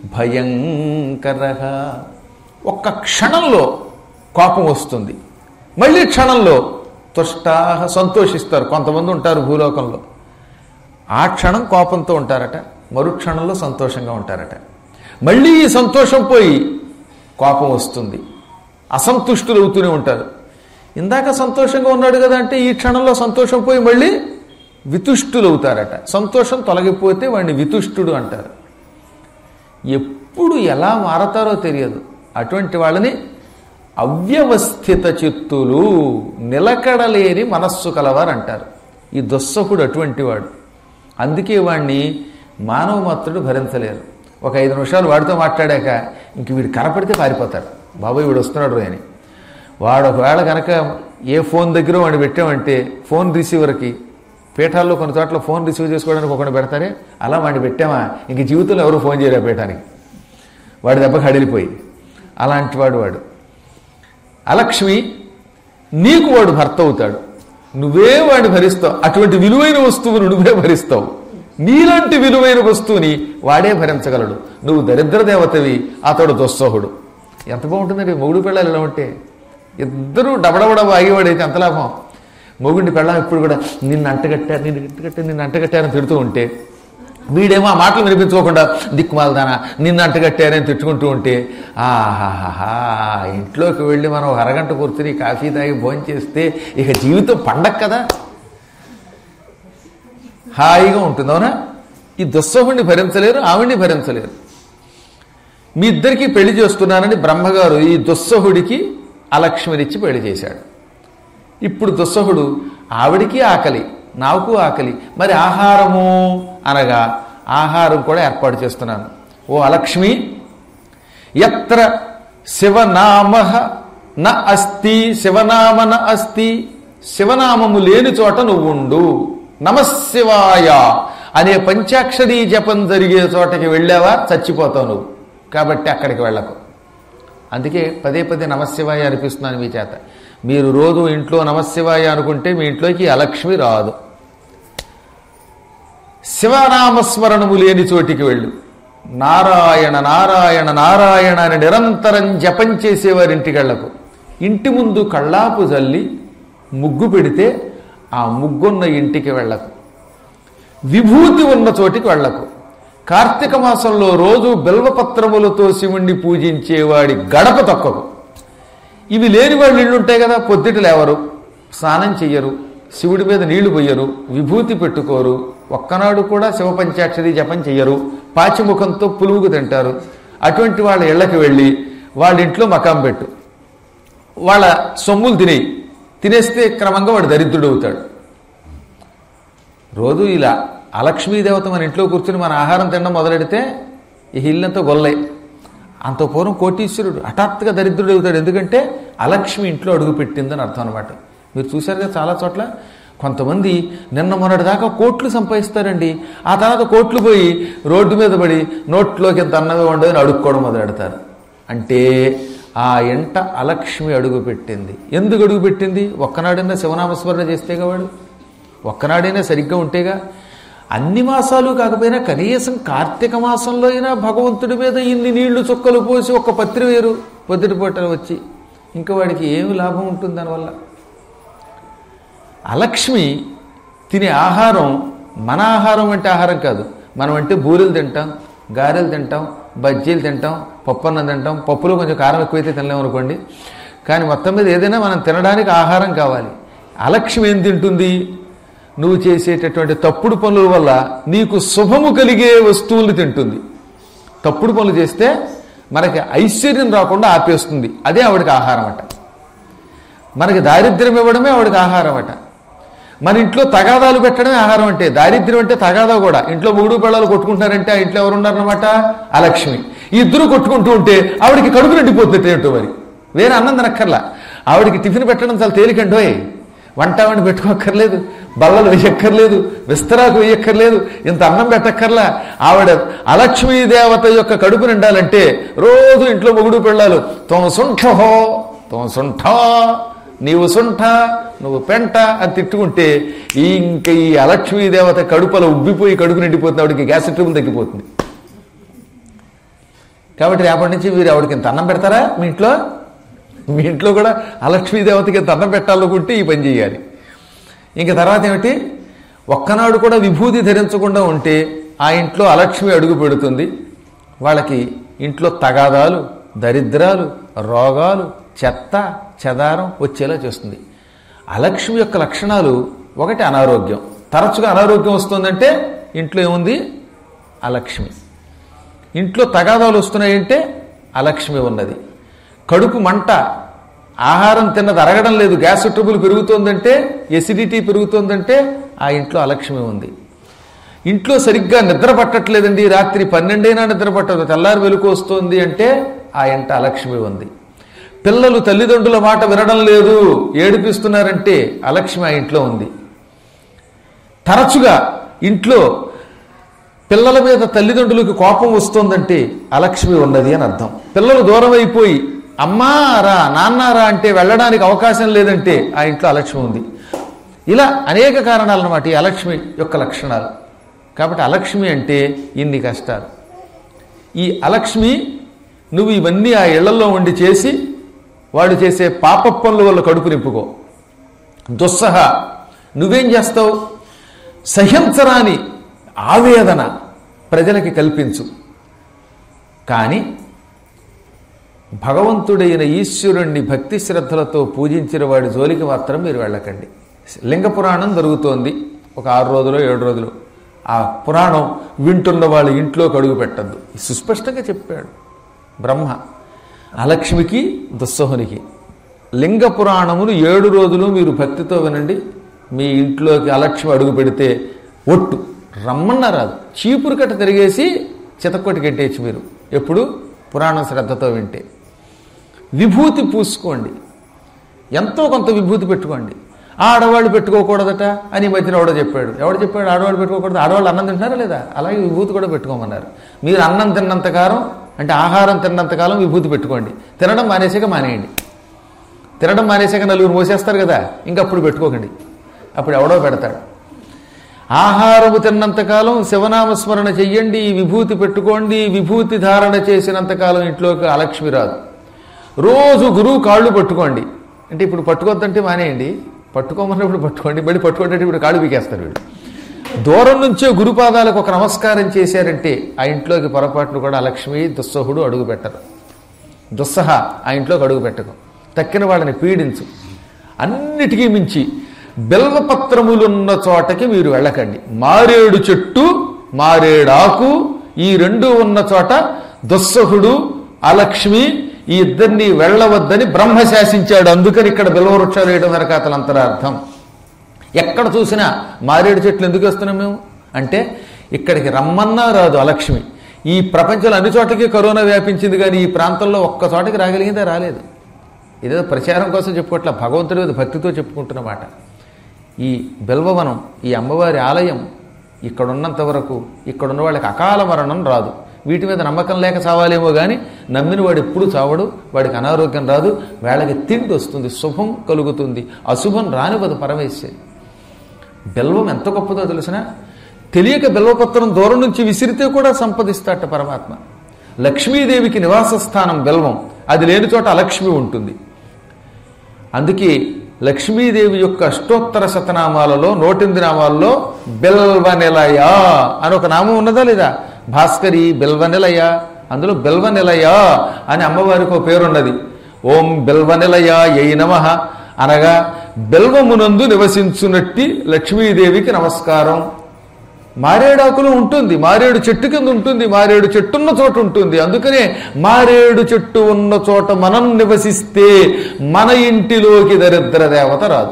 భయంకర ఒక్క క్షణంలో కోపం వస్తుంది మళ్ళీ క్షణంలో తుష్టాహ సంతోషిస్తారు కొంతమంది ఉంటారు భూలోకంలో ఆ క్షణం కోపంతో ఉంటారట మరుక్షణంలో సంతోషంగా ఉంటారట మళ్ళీ ఈ సంతోషం పోయి కోపం వస్తుంది అసంతుష్టులు అవుతూనే ఉంటారు ఇందాక సంతోషంగా ఉన్నాడు కదా అంటే ఈ క్షణంలో సంతోషం పోయి మళ్ళీ వితుష్టులు అవుతారట సంతోషం తొలగిపోతే వాడిని వితుష్టుడు అంటారు ఎప్పుడు ఎలా మారతారో తెలియదు అటువంటి వాళ్ళని అవ్యవస్థిత చిత్తులు నిలకడలేని మనస్సు కలవారు అంటారు ఈ దుస్సకుడు అటువంటి వాడు అందుకే వాణ్ణి మానవ మాత్రుడు భరించలేరు ఒక ఐదు నిమిషాలు వాడితో మాట్లాడాక ఇంక వీడు కనపడితే పారిపోతాడు బాబాయ్ వీడు వస్తున్నాడు అని వాడు ఒకవేళ కనుక ఏ ఫోన్ దగ్గర వాడిని పెట్టామంటే ఫోన్ రిసీవర్కి పీఠాల్లో కొన్ని చోట్ల ఫోన్ రిసీవ్ చేసుకోవడానికి ఒకటి పెడతారే అలా వాడిని పెట్టామా ఇంక జీవితంలో ఎవరు ఫోన్ చేయలే పీఠానికి వాడి దెబ్బకి హడిలిపోయి అలాంటి వాడు వాడు అలక్ష్మి నీకు వాడు భర్త అవుతాడు నువ్వే వాడిని భరిస్తావు అటువంటి విలువైన వస్తువును నువ్వే భరిస్తావు నీలాంటి విలువైన వస్తువుని వాడే భరించగలడు నువ్వు దరిద్ర దేవతవి అతడు దుస్సహుడు ఎంత బాగుంటుందండి మొగుడు పిల్లలు ఎలా ఉంటే ఇద్దరూ డబడబడ ఆగేవాడైతే ఎంత లాభం మొగుడిని పెళ్ళాం ఇప్పుడు కూడా నిన్ను అంటగట్టారు నిన్ను అంటగట్టారు నిన్ను అంటగట్టారని తిడుతూ ఉంటే వీడేమో ఆ మాటలు వినిపించుకోకుండా దిక్కుమాలదానా నిన్ను అంటగట్టారని తిట్టుకుంటూ ఉంటే ఆహాహా ఇంట్లోకి వెళ్ళి మనం ఒక అరగంట కూర్చుని కాఫీ తాగి భోజనం చేస్తే ఇక జీవితం పండగ కదా హాయిగా ఉంటుంది అవునా ఈ దుస్సహుణ్ణి భరించలేరు ఆవిడ్ని భరించలేరు మీ ఇద్దరికి పెళ్లి చేస్తున్నానని బ్రహ్మగారు ఈ దుస్సహుడికి అలక్ష్మినిచ్చి పెళ్లి చేశాడు ఇప్పుడు దుస్సహుడు ఆవిడికి ఆకలి నాకు ఆకలి మరి ఆహారము అనగా ఆహారం కూడా ఏర్పాటు చేస్తున్నాను ఓ అలక్ష్మి ఎత్ర శివనామ న అస్తి శివనామ న అస్తి శివనామము లేని చోట నువ్వుండు నమశివాయ అనే పంచాక్షరీ జపం జరిగే చోటకి వెళ్ళావా చచ్చిపోతావు నువ్వు కాబట్టి అక్కడికి వెళ్ళకు అందుకే పదే పదే నమశివాయ అనిపిస్తున్నాను మీ చేత మీరు రోజు ఇంట్లో నమశివాయ అనుకుంటే మీ ఇంట్లోకి అలక్ష్మి రాదు శివనామస్మరణము లేని చోటికి వెళ్ళు నారాయణ నారాయణ నారాయణ అని నిరంతరం జపం చేసేవారి ఇంటికి వెళ్ళకు ఇంటి ముందు కళ్ళాపు జల్లి ముగ్గు పెడితే ఆ ముగ్గున్న ఇంటికి వెళ్ళకు విభూతి ఉన్న చోటికి వెళ్ళకు కార్తీక మాసంలో రోజు బిల్వపత్రములతో శివుణ్ణి పూజించేవాడి గడప తొక్కకు ఇవి లేని వాళ్ళు ఇళ్ళు ఉంటాయి కదా పొద్దుట లేవరు స్నానం చెయ్యరు శివుడి మీద నీళ్లు పోయరు విభూతి పెట్టుకోరు ఒక్కనాడు కూడా శివపంచాక్షరి జపం చెయ్యరు పాచిముఖంతో పులువుకు తింటారు అటువంటి వాళ్ళ ఇళ్ళకి వెళ్ళి వాళ్ళ ఇంట్లో మకాం పెట్టు వాళ్ళ సొమ్ములు తినేయి తినేస్తే క్రమంగా వాడు దరిద్రుడు అవుతాడు రోజు ఇలా అలక్ష్మీదేవత మన ఇంట్లో కూర్చుని మన ఆహారం తినడం మొదలెడితే ఈ ఇల్లంతా గొల్లై అంత పూర్వం కోటీశ్వరుడు హఠాత్తుగా దరిద్రుడు అవుతాడు ఎందుకంటే అలక్ష్మి ఇంట్లో అడుగు పెట్టిందని అర్థం అనమాట మీరు చూశారుగా చాలా చోట్ల కొంతమంది నిన్న మొన్నటి దాకా కోట్లు సంపాదిస్తారండి ఆ తర్వాత కోట్లు పోయి రోడ్డు మీద పడి నోట్లోకి ఎంత అన్నమే ఉండదని అడుక్కోవడం మొదలెడతారు అంటే ఆ ఎంట అలక్ష్మి అడుగు పెట్టింది ఎందుకు అడుగు పెట్టింది ఒక్కనాడైనా శివనామస్మరణ చేస్తేగా వాడు ఒక్కనాడైనా సరిగ్గా ఉంటేగా అన్ని మాసాలు కాకపోయినా కనీసం కార్తీక మాసంలో అయినా భగవంతుడి మీద ఇన్ని నీళ్లు చుక్కలు పోసి ఒక పత్రి వేరు పొద్దుటిపూట వచ్చి ఇంకా వాడికి ఏమి లాభం ఉంటుంది దానివల్ల అలక్ష్మి తినే ఆహారం మన ఆహారం అంటే ఆహారం కాదు మనం అంటే బూరెలు తింటాం గారెలు తింటాం బజ్జీలు తింటాం పప్పు అన్నం తింటాం పప్పులో కొంచెం కారం ఎక్కువైతే తినలేము అనుకోండి కానీ మొత్తం మీద ఏదైనా మనం తినడానికి ఆహారం కావాలి అలక్ష్మి ఏం తింటుంది నువ్వు చేసేటటువంటి తప్పుడు పనుల వల్ల నీకు శుభము కలిగే వస్తువులు తింటుంది తప్పుడు పనులు చేస్తే మనకి ఐశ్వర్యం రాకుండా ఆపేస్తుంది అదే ఆవిడకి ఆహారం అట మనకి దారిద్ర్యం ఇవ్వడమే ఆవిడకి ఆహారం అట మన ఇంట్లో తగాదాలు పెట్టడమే ఆహారం అంటే దారిద్ర్యం అంటే తగాదా కూడా ఇంట్లో మూడు పిల్లలు కొట్టుకుంటున్నారంటే ఆ ఇంట్లో ఎవరున్నారనమాట అలక్ష్మి ఈ ఇద్దరు కొట్టుకుంటూ ఉంటే ఆవిడకి కడుపు నిండిపోతుంది ఏంటో మరి వేరే అన్నం తినక్కర్లా ఆవిడకి టిఫిన్ పెట్టడం చాలా తేలికండోయ్ వంట వండి పెట్టుకోక్కర్లేదు బల్లలు వేయక్కర్లేదు విస్తరాకు వేయక్కర్లేదు ఇంత అన్నం పెట్టక్కర్లా ఆవిడ అలక్ష్మీ దేవత యొక్క కడుపు నిండాలంటే రోజు ఇంట్లో మొగుడు పెళ్ళాలు తోమ సుంఠహో తోమ సుంఠా నీవు సుంఠ నువ్వు పెంట అని తిట్టుకుంటే ఇంక ఈ అలక్ష్మీ దేవత కడుపులో ఉబ్బిపోయి కడుపు నిండిపోతుంది ఆవిడకి గ్యాస్ ట్రబుల్ తగ్గిపోతుంది కాబట్టి రేపటి నుంచి మీరు ఆవిడకి ఇంత అన్నం పెడతారా మీ ఇంట్లో మీ ఇంట్లో కూడా అలక్ష్మీ దేవతకి ఇంత అన్నం పెట్టాలనుకుంటే ఈ పని చేయాలి ఇంక తర్వాత ఏమిటి ఒక్కనాడు కూడా విభూతి ధరించకుండా ఉంటే ఆ ఇంట్లో అలక్ష్మి అడుగు పెడుతుంది వాళ్ళకి ఇంట్లో తగాదాలు దరిద్రాలు రోగాలు చెత్త చెదారం వచ్చేలా చేస్తుంది అలక్ష్మి యొక్క లక్షణాలు ఒకటి అనారోగ్యం తరచుగా అనారోగ్యం వస్తుందంటే ఇంట్లో ఏముంది అలక్ష్మి ఇంట్లో తగాదాలు వస్తున్నాయంటే అలక్ష్మి ఉన్నది కడుపు మంట ఆహారం తిన్నది అరగడం లేదు గ్యాస్ ట్రబుల్ పెరుగుతోందంటే ఎసిడిటీ పెరుగుతోందంటే ఆ ఇంట్లో అలక్ష్మి ఉంది ఇంట్లో సరిగ్గా నిద్ర పట్టట్లేదండి రాత్రి పన్నెండైనా నిద్ర పట్టదు తెల్లారి వెలుగు వస్తుంది అంటే ఆ ఇంట అలక్ష్మి ఉంది పిల్లలు తల్లిదండ్రుల మాట వినడం లేదు ఏడిపిస్తున్నారంటే అలక్ష్మి ఆ ఇంట్లో ఉంది తరచుగా ఇంట్లో పిల్లల మీద తల్లిదండ్రులకు కోపం వస్తుందంటే అలక్ష్మి ఉన్నది అని అర్థం పిల్లలు దూరం అయిపోయి అమ్మా రా నాన్న రా అంటే వెళ్ళడానికి అవకాశం లేదంటే ఆ ఇంట్లో అలక్ష్మి ఉంది ఇలా అనేక కారణాలు అన్నమాట ఈ అలక్ష్మి యొక్క లక్షణాలు కాబట్టి అలక్ష్మి అంటే ఇన్ని కష్టాలు ఈ అలక్ష్మి నువ్వు ఇవన్నీ ఆ ఇళ్లలో ఉండి చేసి వాడు చేసే పాప పనుల వల్ల కడుపు నింపుకో దుస్సహ నువ్వేం చేస్తావు సహించరాని ఆవేదన ప్రజలకి కల్పించు కానీ భగవంతుడైన ఈశ్వరుణ్ణి భక్తి శ్రద్ధలతో పూజించిన వాడి జోలికి మాత్రం మీరు వెళ్ళకండి లింగ పురాణం జరుగుతోంది ఒక ఆరు రోజులు ఏడు రోజులు ఆ పురాణం వింటున్న వాళ్ళ ఇంట్లోకి అడుగు పెట్టద్దు సుస్పష్టంగా చెప్పాడు బ్రహ్మ అలక్ష్మికి దుస్సహునికి లింగ పురాణములు ఏడు రోజులు మీరు భక్తితో వినండి మీ ఇంట్లోకి అలక్ష్మి అడుగు పెడితే ఒట్టు రమ్మన్న రాదు చీపురు కట్ట తిరిగేసి చితక్కొట్టి కట్టేయచ్చు మీరు ఎప్పుడు పురాణం శ్రద్ధతో వింటే విభూతి పూసుకోండి ఎంతో కొంత విభూతి పెట్టుకోండి ఆడవాళ్ళు పెట్టుకోకూడదట అని ఈ మధ్యన ఎవడో చెప్పాడు ఎవడు చెప్పాడు ఆడవాళ్ళు పెట్టుకోకూడదు ఆడవాళ్ళు అన్నం తింటున్నారా లేదా అలాగే విభూతి కూడా పెట్టుకోమన్నారు మీరు అన్నం తిన్నంతకాలం అంటే ఆహారం తిన్నంతకాలం విభూతి పెట్టుకోండి తినడం మానేసాక మానేయండి తినడం మానేసాక నలుగురు మోసేస్తారు కదా ఇంకా అప్పుడు పెట్టుకోకండి అప్పుడు ఎవడో పెడతాడు ఆహారము తిన్నంతకాలం శివనామస్మరణ చెయ్యండి విభూతి పెట్టుకోండి విభూతి ధారణ చేసినంతకాలం ఇంట్లోకి అలక్ష్మి రాదు రోజు గురువు కాళ్ళు పట్టుకోండి అంటే ఇప్పుడు పట్టుకోవద్దంటే మానేయండి పట్టుకోమన్నప్పుడు పట్టుకోండి మళ్ళీ పట్టుకోండి ఇప్పుడు కాళ్ళు పీకేస్తారు వీడు దూరం నుంచే గురుపాదాలకు ఒక నమస్కారం చేశారంటే ఆ ఇంట్లోకి పొరపాటును కూడా లక్ష్మి దుస్సహుడు అడుగు పెట్టరు దుస్సహ ఆ ఇంట్లోకి అడుగు పెట్టకు తక్కిన వాళ్ళని పీడించు అన్నిటికీ మించి బెల్వపత్రములున్న చోటకి మీరు వెళ్ళకండి మారేడు చెట్టు మారేడాకు ఈ రెండు ఉన్న చోట దుస్సహుడు అలక్ష్మి ఈ ఇద్దరిని వెళ్ళవద్దని బ్రహ్మ శాసించాడు అందుకని ఇక్కడ బిల్వవృక్షాలు వేయడం వెనక అతను అంతరార్థం ఎక్కడ చూసినా మారేడు చెట్లు ఎందుకు వస్తున్నాం మేము అంటే ఇక్కడికి రమ్మన్నా రాదు అలక్ష్మి ఈ ప్రపంచంలో అన్ని చోట్లకి కరోనా వ్యాపించింది కానీ ఈ ప్రాంతంలో ఒక్క చోటకి రాగలిగిందా రాలేదు ఇదేదో ప్రచారం కోసం చెప్పుకోవట్లే భగవంతుడి మీద భక్తితో చెప్పుకుంటున్నమాట ఈ బెల్వవనం ఈ అమ్మవారి ఆలయం ఇక్కడ ఉన్నంత వరకు ఇక్కడ ఉన్న వాళ్ళకి అకాల మరణం రాదు వీటి మీద నమ్మకం లేక చావాలేమో కానీ నమ్మిన వాడు ఎప్పుడు చావడు వాడికి అనారోగ్యం రాదు వేళకి తిండి వస్తుంది శుభం కలుగుతుంది అశుభం రానివ్వదు పరమేశ్వరి బెల్వం ఎంత గొప్పదో తెలిసిన తెలియక బెల్వపత్రం దూరం నుంచి విసిరితే కూడా సంపదిస్తాట పరమాత్మ లక్ష్మీదేవికి నివాస స్థానం బెల్వం అది లేని చోట అలక్ష్మి ఉంటుంది అందుకే లక్ష్మీదేవి యొక్క అష్టోత్తర శతనామాలలో నూటెనిమిది నామాల్లో బెల్వనిలయ అని ఒక నామం ఉన్నదా లేదా భాస్కరి బెల్వనిలయ అందులో బెల్వనిలయ అని అమ్మవారికి ఒక పేరున్నది ఓం బెల్వనిలయ యై నమ అనగా బెల్వమునందు నివసించునట్టి లక్ష్మీదేవికి నమస్కారం మారేడాకులు ఉంటుంది మారేడు చెట్టు కింద ఉంటుంది మారేడు చెట్టున్న చోట ఉంటుంది అందుకనే మారేడు చెట్టు ఉన్న చోట మనం నివసిస్తే మన ఇంటిలోకి దరిద్ర దేవత రాదు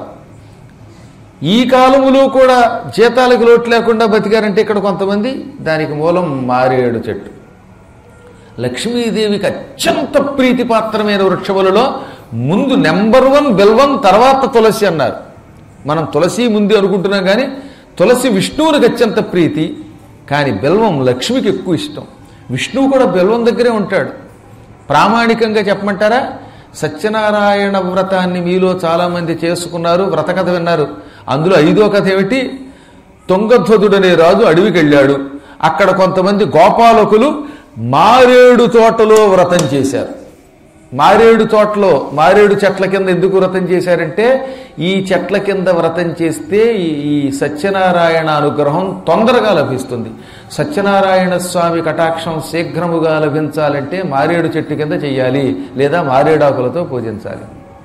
ఈ కాలములో కూడా జీతాలకు లోటు లేకుండా బతికారంటే ఇక్కడ కొంతమంది దానికి మూలం మారేడు చెట్టు లక్ష్మీదేవికి అత్యంత ప్రీతిపాత్రమైన వృక్షములలో ముందు నెంబర్ వన్ బెల్వం తర్వాత తులసి అన్నారు మనం తులసి ముందు అనుకుంటున్నాం కానీ తులసి విష్ణువునికి అత్యంత ప్రీతి కానీ బెల్వం లక్ష్మికి ఎక్కువ ఇష్టం విష్ణువు కూడా బెల్వం దగ్గరే ఉంటాడు ప్రామాణికంగా చెప్పమంటారా సత్యనారాయణ వ్రతాన్ని మీలో చాలామంది చేసుకున్నారు వ్రత కథ విన్నారు అందులో ఐదో కథ ఏమిటి తుంగధ్వజుడనే రాజు అడవికి వెళ్ళాడు అక్కడ కొంతమంది గోపాలకులు మారేడు తోటలో వ్రతం చేశారు మారేడు తోటలో మారేడు చెట్ల కింద ఎందుకు వ్రతం చేశారంటే ఈ చెట్ల కింద వ్రతం చేస్తే ఈ- ఈ సత్యనారాయణ అనుగ్రహం తొందరగా లభిస్తుంది సత్యనారాయణ స్వామి కటాక్షం శీఘ్రముగా లభించాలంటే మారేడు చెట్టు కింద చెయ్యాలి లేదా మారేడాకులతో పూజించాలి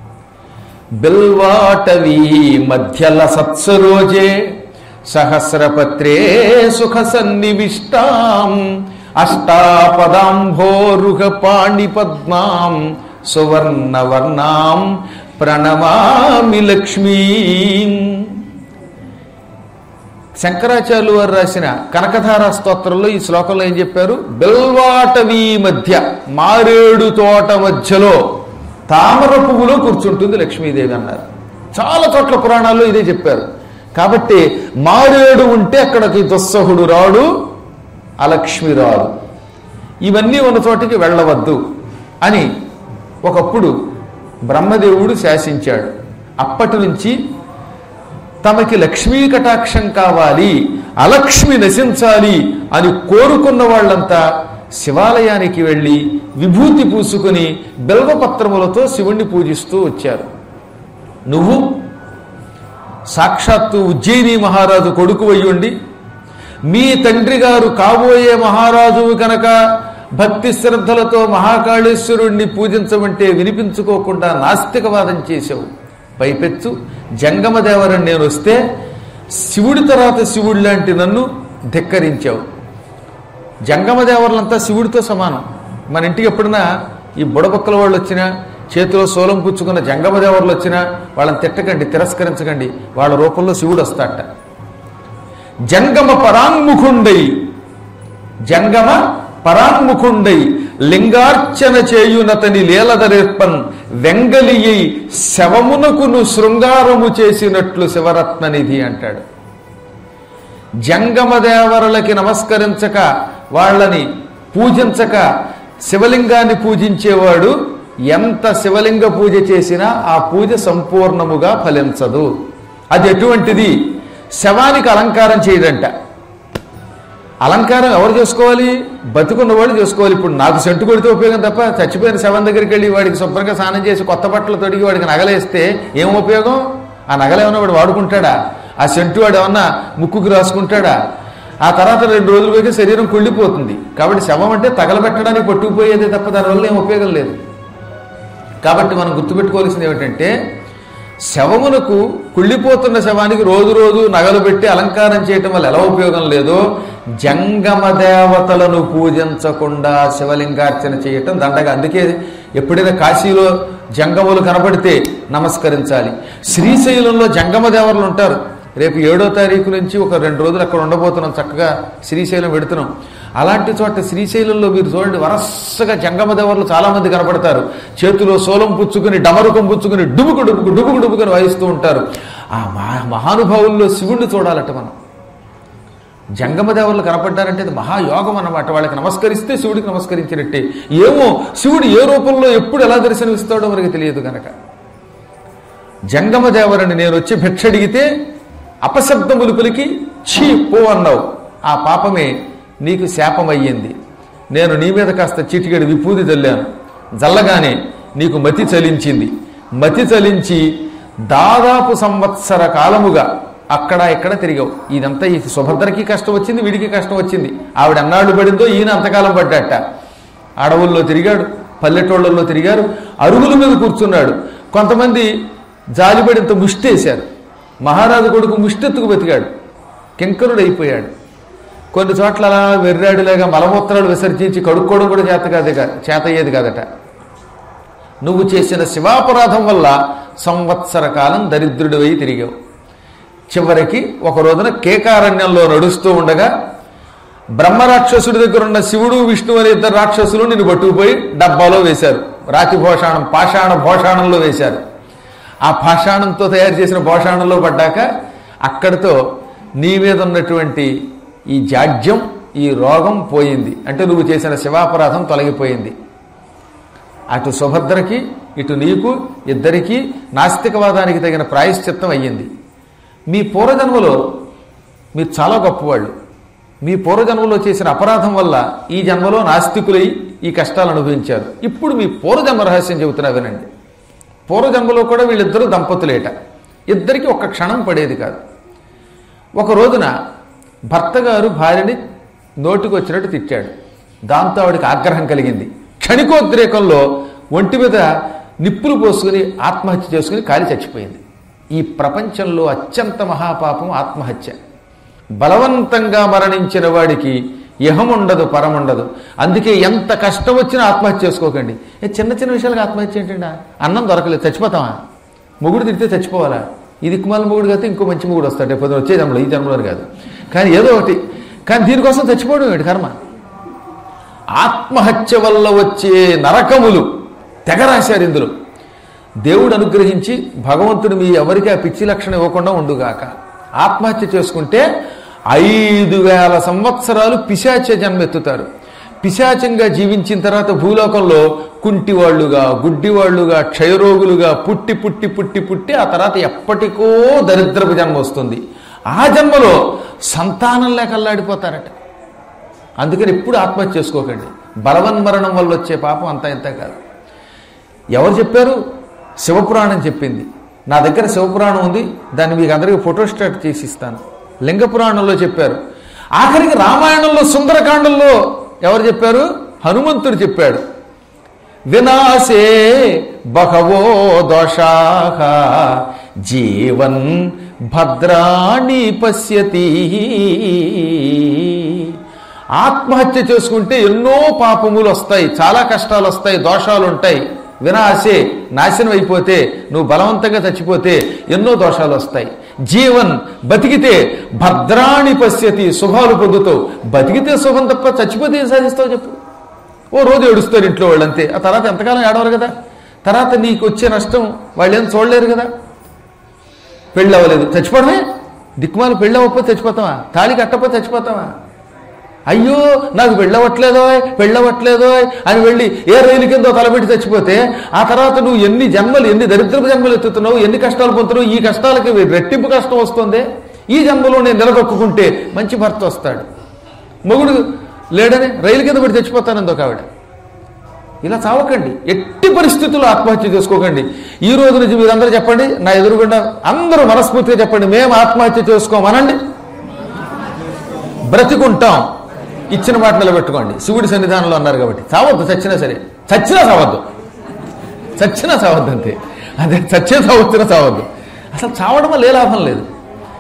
బిల్వాటవీ మధ్యల సత్సరోజే సహస్రపత్రే సుఖ సన్నివిష్టాం అష్టాపదాంభోరుహ పాణి పద్మాం సువర్ణవర్ణాం ప్రణమామి లక్ష్మీం శంకరాచార్యులు వారు రాసిన కనకధార స్తోత్రంలో ఈ శ్లోకంలో ఏం చెప్పారు బెల్వాటవీ మధ్య మారేడు తోట మధ్యలో తామర పువ్వులో కూర్చుంటుంది లక్ష్మీదేవి అన్నారు చాలా చోట్ల పురాణాల్లో ఇదే చెప్పారు కాబట్టి మారేడు ఉంటే అక్కడికి దుస్సహుడు రాడు అలక్ష్మి రాదు ఇవన్నీ ఉన్న చోటికి వెళ్ళవద్దు అని ఒకప్పుడు బ్రహ్మదేవుడు శాసించాడు అప్పటి నుంచి తమకి లక్ష్మీ కటాక్షం కావాలి అలక్ష్మి నశించాలి అని కోరుకున్న వాళ్ళంతా శివాలయానికి వెళ్ళి విభూతి పూసుకుని బిల్వపత్రములతో శివుణ్ణి పూజిస్తూ వచ్చారు నువ్వు సాక్షాత్తు ఉజ్జయిని మహారాజు కొడుకు అయ్యుండి మీ తండ్రి గారు కాబోయే మహారాజు కనుక భక్తి శ్రద్ధలతో మహాకాళేశ్వరుణ్ణి పూజించమంటే వినిపించుకోకుండా నాస్తికవాదం చేశావు పైపెచ్చు జంగమదేవరని నేను వస్తే శివుడి తర్వాత శివుడు లాంటి నన్ను ధిక్కరించావు జంగమదేవరులంతా శివుడితో సమానం మన ఇంటికి ఎప్పుడైనా ఈ బుడబక్కల వాళ్ళు వచ్చినా చేతిలో సోలం పుచ్చుకున్న జంగమదేవర్లు వచ్చినా వాళ్ళని తిట్టకండి తిరస్కరించకండి వాళ్ళ రూపంలో శివుడు వస్తాట జంగమ పరాంగుఖుండై జంగమ పరాంగుఖుండై లింగార్చన చేయునతని లీలదరేర్పన్ వెంగలియై శవమునకును శృంగారము చేసినట్లు శివరత్ననిధి అంటాడు జంగమదేవరులకి నమస్కరించక వాళ్ళని పూజించక శివలింగాన్ని పూజించేవాడు ఎంత శివలింగ పూజ చేసినా ఆ పూజ సంపూర్ణముగా ఫలించదు అది ఎటువంటిది శవానికి అలంకారం చేయడంట అలంకారం ఎవరు చేసుకోవాలి బతుకున్న వాళ్ళు చేసుకోవాలి ఇప్పుడు నాకు సెంటు కొడితే ఉపయోగం తప్ప చచ్చిపోయిన శవం దగ్గరికి వెళ్ళి వాడికి శుభ్రంగా స్నానం చేసి కొత్త బట్టలు తొడిగి వాడికి నగలేస్తే ఏం ఉపయోగం ఆ నగలేమన్నా వాడు వాడుకుంటాడా ఆ సెంటు వాడు ఏమన్నా ముక్కుకి రాసుకుంటాడా ఆ తర్వాత రెండు రోజులు పోయితే శరీరం కుళ్ళిపోతుంది కాబట్టి శవం అంటే తగలబెట్టడానికి పట్టుకుపోయేదే తప్ప దానివల్ల ఏం ఉపయోగం లేదు కాబట్టి మనం గుర్తుపెట్టుకోవాల్సింది ఏమిటంటే శవమునకు కుళ్ళిపోతున్న శవానికి రోజు రోజు నగలు పెట్టి అలంకారం చేయటం వల్ల ఎలా ఉపయోగం లేదో జంగమ దేవతలను పూజించకుండా శివలింగార్చన చేయటం దండగా అందుకే ఎప్పుడైనా కాశీలో జంగములు కనబడితే నమస్కరించాలి శ్రీశైలంలో జంగమ దేవతలు ఉంటారు రేపు ఏడో తారీఖు నుంచి ఒక రెండు రోజులు అక్కడ ఉండబోతున్నాం చక్కగా శ్రీశైలం పెడుతున్నాం అలాంటి చోట శ్రీశైలంలో మీరు చూడండి వరసగా జంగమ దేవర్లు చాలా మంది కనపడతారు చేతిలో సోలం పుచ్చుకుని డమరుకం పుచ్చుకుని డుబుకు డుబుకు డుబుకు డుబుకుని వాయిస్తూ ఉంటారు ఆ మహా మహానుభావుల్లో శివుణ్ణి చూడాలట మనం జంగమ దేవర్లు కనపడ్డారంటే అది మహాయోగం అన్నమాట వాళ్ళకి నమస్కరిస్తే శివుడికి నమస్కరించినట్టే ఏమో శివుడు ఏ రూపంలో ఎప్పుడు ఎలా దర్శనమిస్తాడో మనకి తెలియదు గనక జంగమ దేవరని నేను వచ్చి భిక్ష అడిగితే అపశబ్దములు పలికి ఛీ పో అన్నావు ఆ పాపమే నీకు శాపమయ్యింది నేను నీ మీద కాస్త చిటికెడు విభూది చల్లాను జల్లగానే నీకు మతి చలించింది మతి చలించి దాదాపు సంవత్సర కాలముగా అక్కడ ఇక్కడ తిరిగావు ఇదంతా ఈ సుభద్రకి కష్టం వచ్చింది వీడికి కష్టం వచ్చింది ఆవిడ అన్నాళ్ళు పడిందో ఈయన అంతకాలం పడ్డాట అడవుల్లో తిరిగాడు పల్లెటూళ్ళల్లో తిరిగారు అరుగుల మీద కూర్చున్నాడు కొంతమంది జాలిపడింత ముష్టేశారు మహారాజు కొడుకు ముష్టెత్తుకు బతికాడు కింకరుడు అయిపోయాడు కొన్ని చోట్ల అలా వెర్రాడిలాగా మలమూత్రాలు విసర్జించి కడుక్కోవడం కూడా చేత కాదు చేత అయ్యేది కాదట నువ్వు చేసిన శివాపరాధం వల్ల సంవత్సర కాలం దరిద్రుడివై తిరిగావు చివరికి ఒక రోజున కేకారణ్యంలో నడుస్తూ ఉండగా బ్రహ్మరాక్షసుడి దగ్గర ఉన్న శివుడు విష్ణు అనే ఇద్దరు రాక్షసులు నిన్ను పట్టుకుపోయి డబ్బాలో వేశారు రాతి భోషాణం పాషాణ భోషాణంలో వేశారు ఆ పాషాణంతో తయారు చేసిన భోషాణంలో పడ్డాక అక్కడితో నీ మీద ఉన్నటువంటి ఈ జాడ్యం ఈ రోగం పోయింది అంటే నువ్వు చేసిన శివాపరాధం తొలగిపోయింది అటు సుభద్రకి ఇటు నీకు ఇద్దరికీ నాస్తికవాదానికి తగిన ప్రాయశ్చిత్తం అయ్యింది మీ పూర్వజన్మలో మీరు చాలా గొప్పవాళ్ళు మీ పూర్వజన్మలో చేసిన అపరాధం వల్ల ఈ జన్మలో నాస్తికులై ఈ కష్టాలు అనుభవించారు ఇప్పుడు మీ పూర్వజన్మ రహస్యం చెబుతున్నా వినండి పూర్వజన్మలో కూడా వీళ్ళిద్దరూ దంపతులేట ఇద్దరికి ఒక్క క్షణం పడేది కాదు ఒక రోజున భర్త గారు భార్యని నోటికి వచ్చినట్టు తిట్టాడు దాంతో ఆవిడకి ఆగ్రహం కలిగింది క్షణికోద్రేకంలో ఒంటి మీద నిప్పులు పోసుకుని ఆత్మహత్య చేసుకుని కాలి చచ్చిపోయింది ఈ ప్రపంచంలో అత్యంత మహాపాపం ఆత్మహత్య బలవంతంగా మరణించిన వాడికి ఇహముండదు పరముండదు అందుకే ఎంత కష్టం వచ్చినా ఆత్మహత్య చేసుకోకండి ఏ చిన్న చిన్న విషయాలకు ఆత్మహత్య ఏంటండి అన్నం దొరకలేదు చచ్చిపోతామా మొగుడు తిడితే చచ్చిపోవాలా ఈ దిక్కుమాల మొగుడు కాదు ఇంకో మంచి మొగుడు వస్తాడు రేపు వచ్చే జన్మలో ఈ జన్మలో కాదు కానీ ఏదో ఒకటి కానీ దీనికోసం చచ్చిపోవడం ఏంటి కర్మ ఆత్మహత్య వల్ల వచ్చే నరకములు తెగ రాశారు ఇందులో దేవుడు అనుగ్రహించి భగవంతుడు మీ ఎవరికి ఆ పిచ్చి లక్షణం ఇవ్వకుండా ఉండుగాక ఆత్మహత్య చేసుకుంటే ఐదు వేల సంవత్సరాలు పిశాచ జన్మెత్తుతారు పిశాచంగా జీవించిన తర్వాత భూలోకంలో కుంటివాళ్లుగా గుడ్డివాళ్లుగా క్షయరోగులుగా పుట్టి పుట్టి పుట్టి పుట్టి ఆ తర్వాత ఎప్పటికో దరిద్రపు జన్మ వస్తుంది ఆ జన్మలో సంతానం లేక అల్లాడిపోతారట అందుకని ఎప్పుడు ఆత్మహత్య చేసుకోకండి బలవన్మరణం వల్ల వచ్చే పాపం అంతా ఇంత కాదు ఎవరు చెప్పారు శివపురాణం చెప్పింది నా దగ్గర శివపురాణం ఉంది దాన్ని మీకు అందరికీ ఫోటోస్టాట్ చేసి ఇస్తాను లింగ పురాణంలో చెప్పారు ఆఖరికి రామాయణంలో సుందరకాండంలో ఎవరు చెప్పారు హనుమంతుడు చెప్పాడు వినాశే బహవో దోషాహ జీవన్ భద్రాణి పశ్యతి ఆత్మహత్య చేసుకుంటే ఎన్నో పాపములు వస్తాయి చాలా కష్టాలు వస్తాయి దోషాలు ఉంటాయి వినాశే నాశనం అయిపోతే నువ్వు బలవంతంగా చచ్చిపోతే ఎన్నో దోషాలు వస్తాయి జీవన్ బతికితే భద్రాణి పశ్యతి శుభాలు పొందుతావు బతికితే శుభం తప్ప చచ్చిపోతే ఏం సాధిస్తావు చెప్పు ఓ రోజు ఏడుస్తారు ఇంట్లో వాళ్ళంతే ఆ తర్వాత ఎంతకాలం ఏడవరు కదా తర్వాత నీకు వచ్చే నష్టం వాళ్ళు ఏం చూడలేరు కదా పెళ్ళి అవ్వలేదు చచ్చిపోవడమే దిక్కుమాలు పెళ్ళి అవ్వకపోతే చచ్చిపోతావా తాళి కట్టకపోతే చచ్చిపోతావా అయ్యో నాకు పెళ్ళవట్లేదో పెళ్ళవట్లేదో అని వెళ్ళి ఏ రైలు కిందో తలపెట్టి చచ్చిపోతే ఆ తర్వాత నువ్వు ఎన్ని జన్మలు ఎన్ని దరిద్రపు జన్మలు ఎత్తుతున్నావు ఎన్ని కష్టాలు పొందుతున్నావు ఈ కష్టాలకి రెట్టింపు కష్టం వస్తుంది ఈ జన్మలో నేను నిలదొక్కుంటే మంచి భర్త వస్తాడు మొగుడు లేడని రైలు కింద పడి చచ్చిపోతానంది ఒక ఆవిడ ఇలా చావకండి ఎట్టి పరిస్థితుల్లో ఆత్మహత్య చేసుకోకండి ఈ రోజు నుంచి మీరందరూ చెప్పండి నా ఎదురుగుండా అందరూ మనస్ఫూర్తిగా చెప్పండి మేము ఆత్మహత్య చేసుకోమనండి బ్రతికుంటాం ఇచ్చిన మాట నిలబెట్టుకోండి శివుడి సన్నిధానంలో అన్నారు కాబట్టి చావద్దు చచ్చినా సరే చచ్చినా చావద్దు చచ్చినా చావద్దు అంతే అదే చచ్చే చావచ్చునా చావద్దు అసలు చావడం వల్ల ఏ లాభం లేదు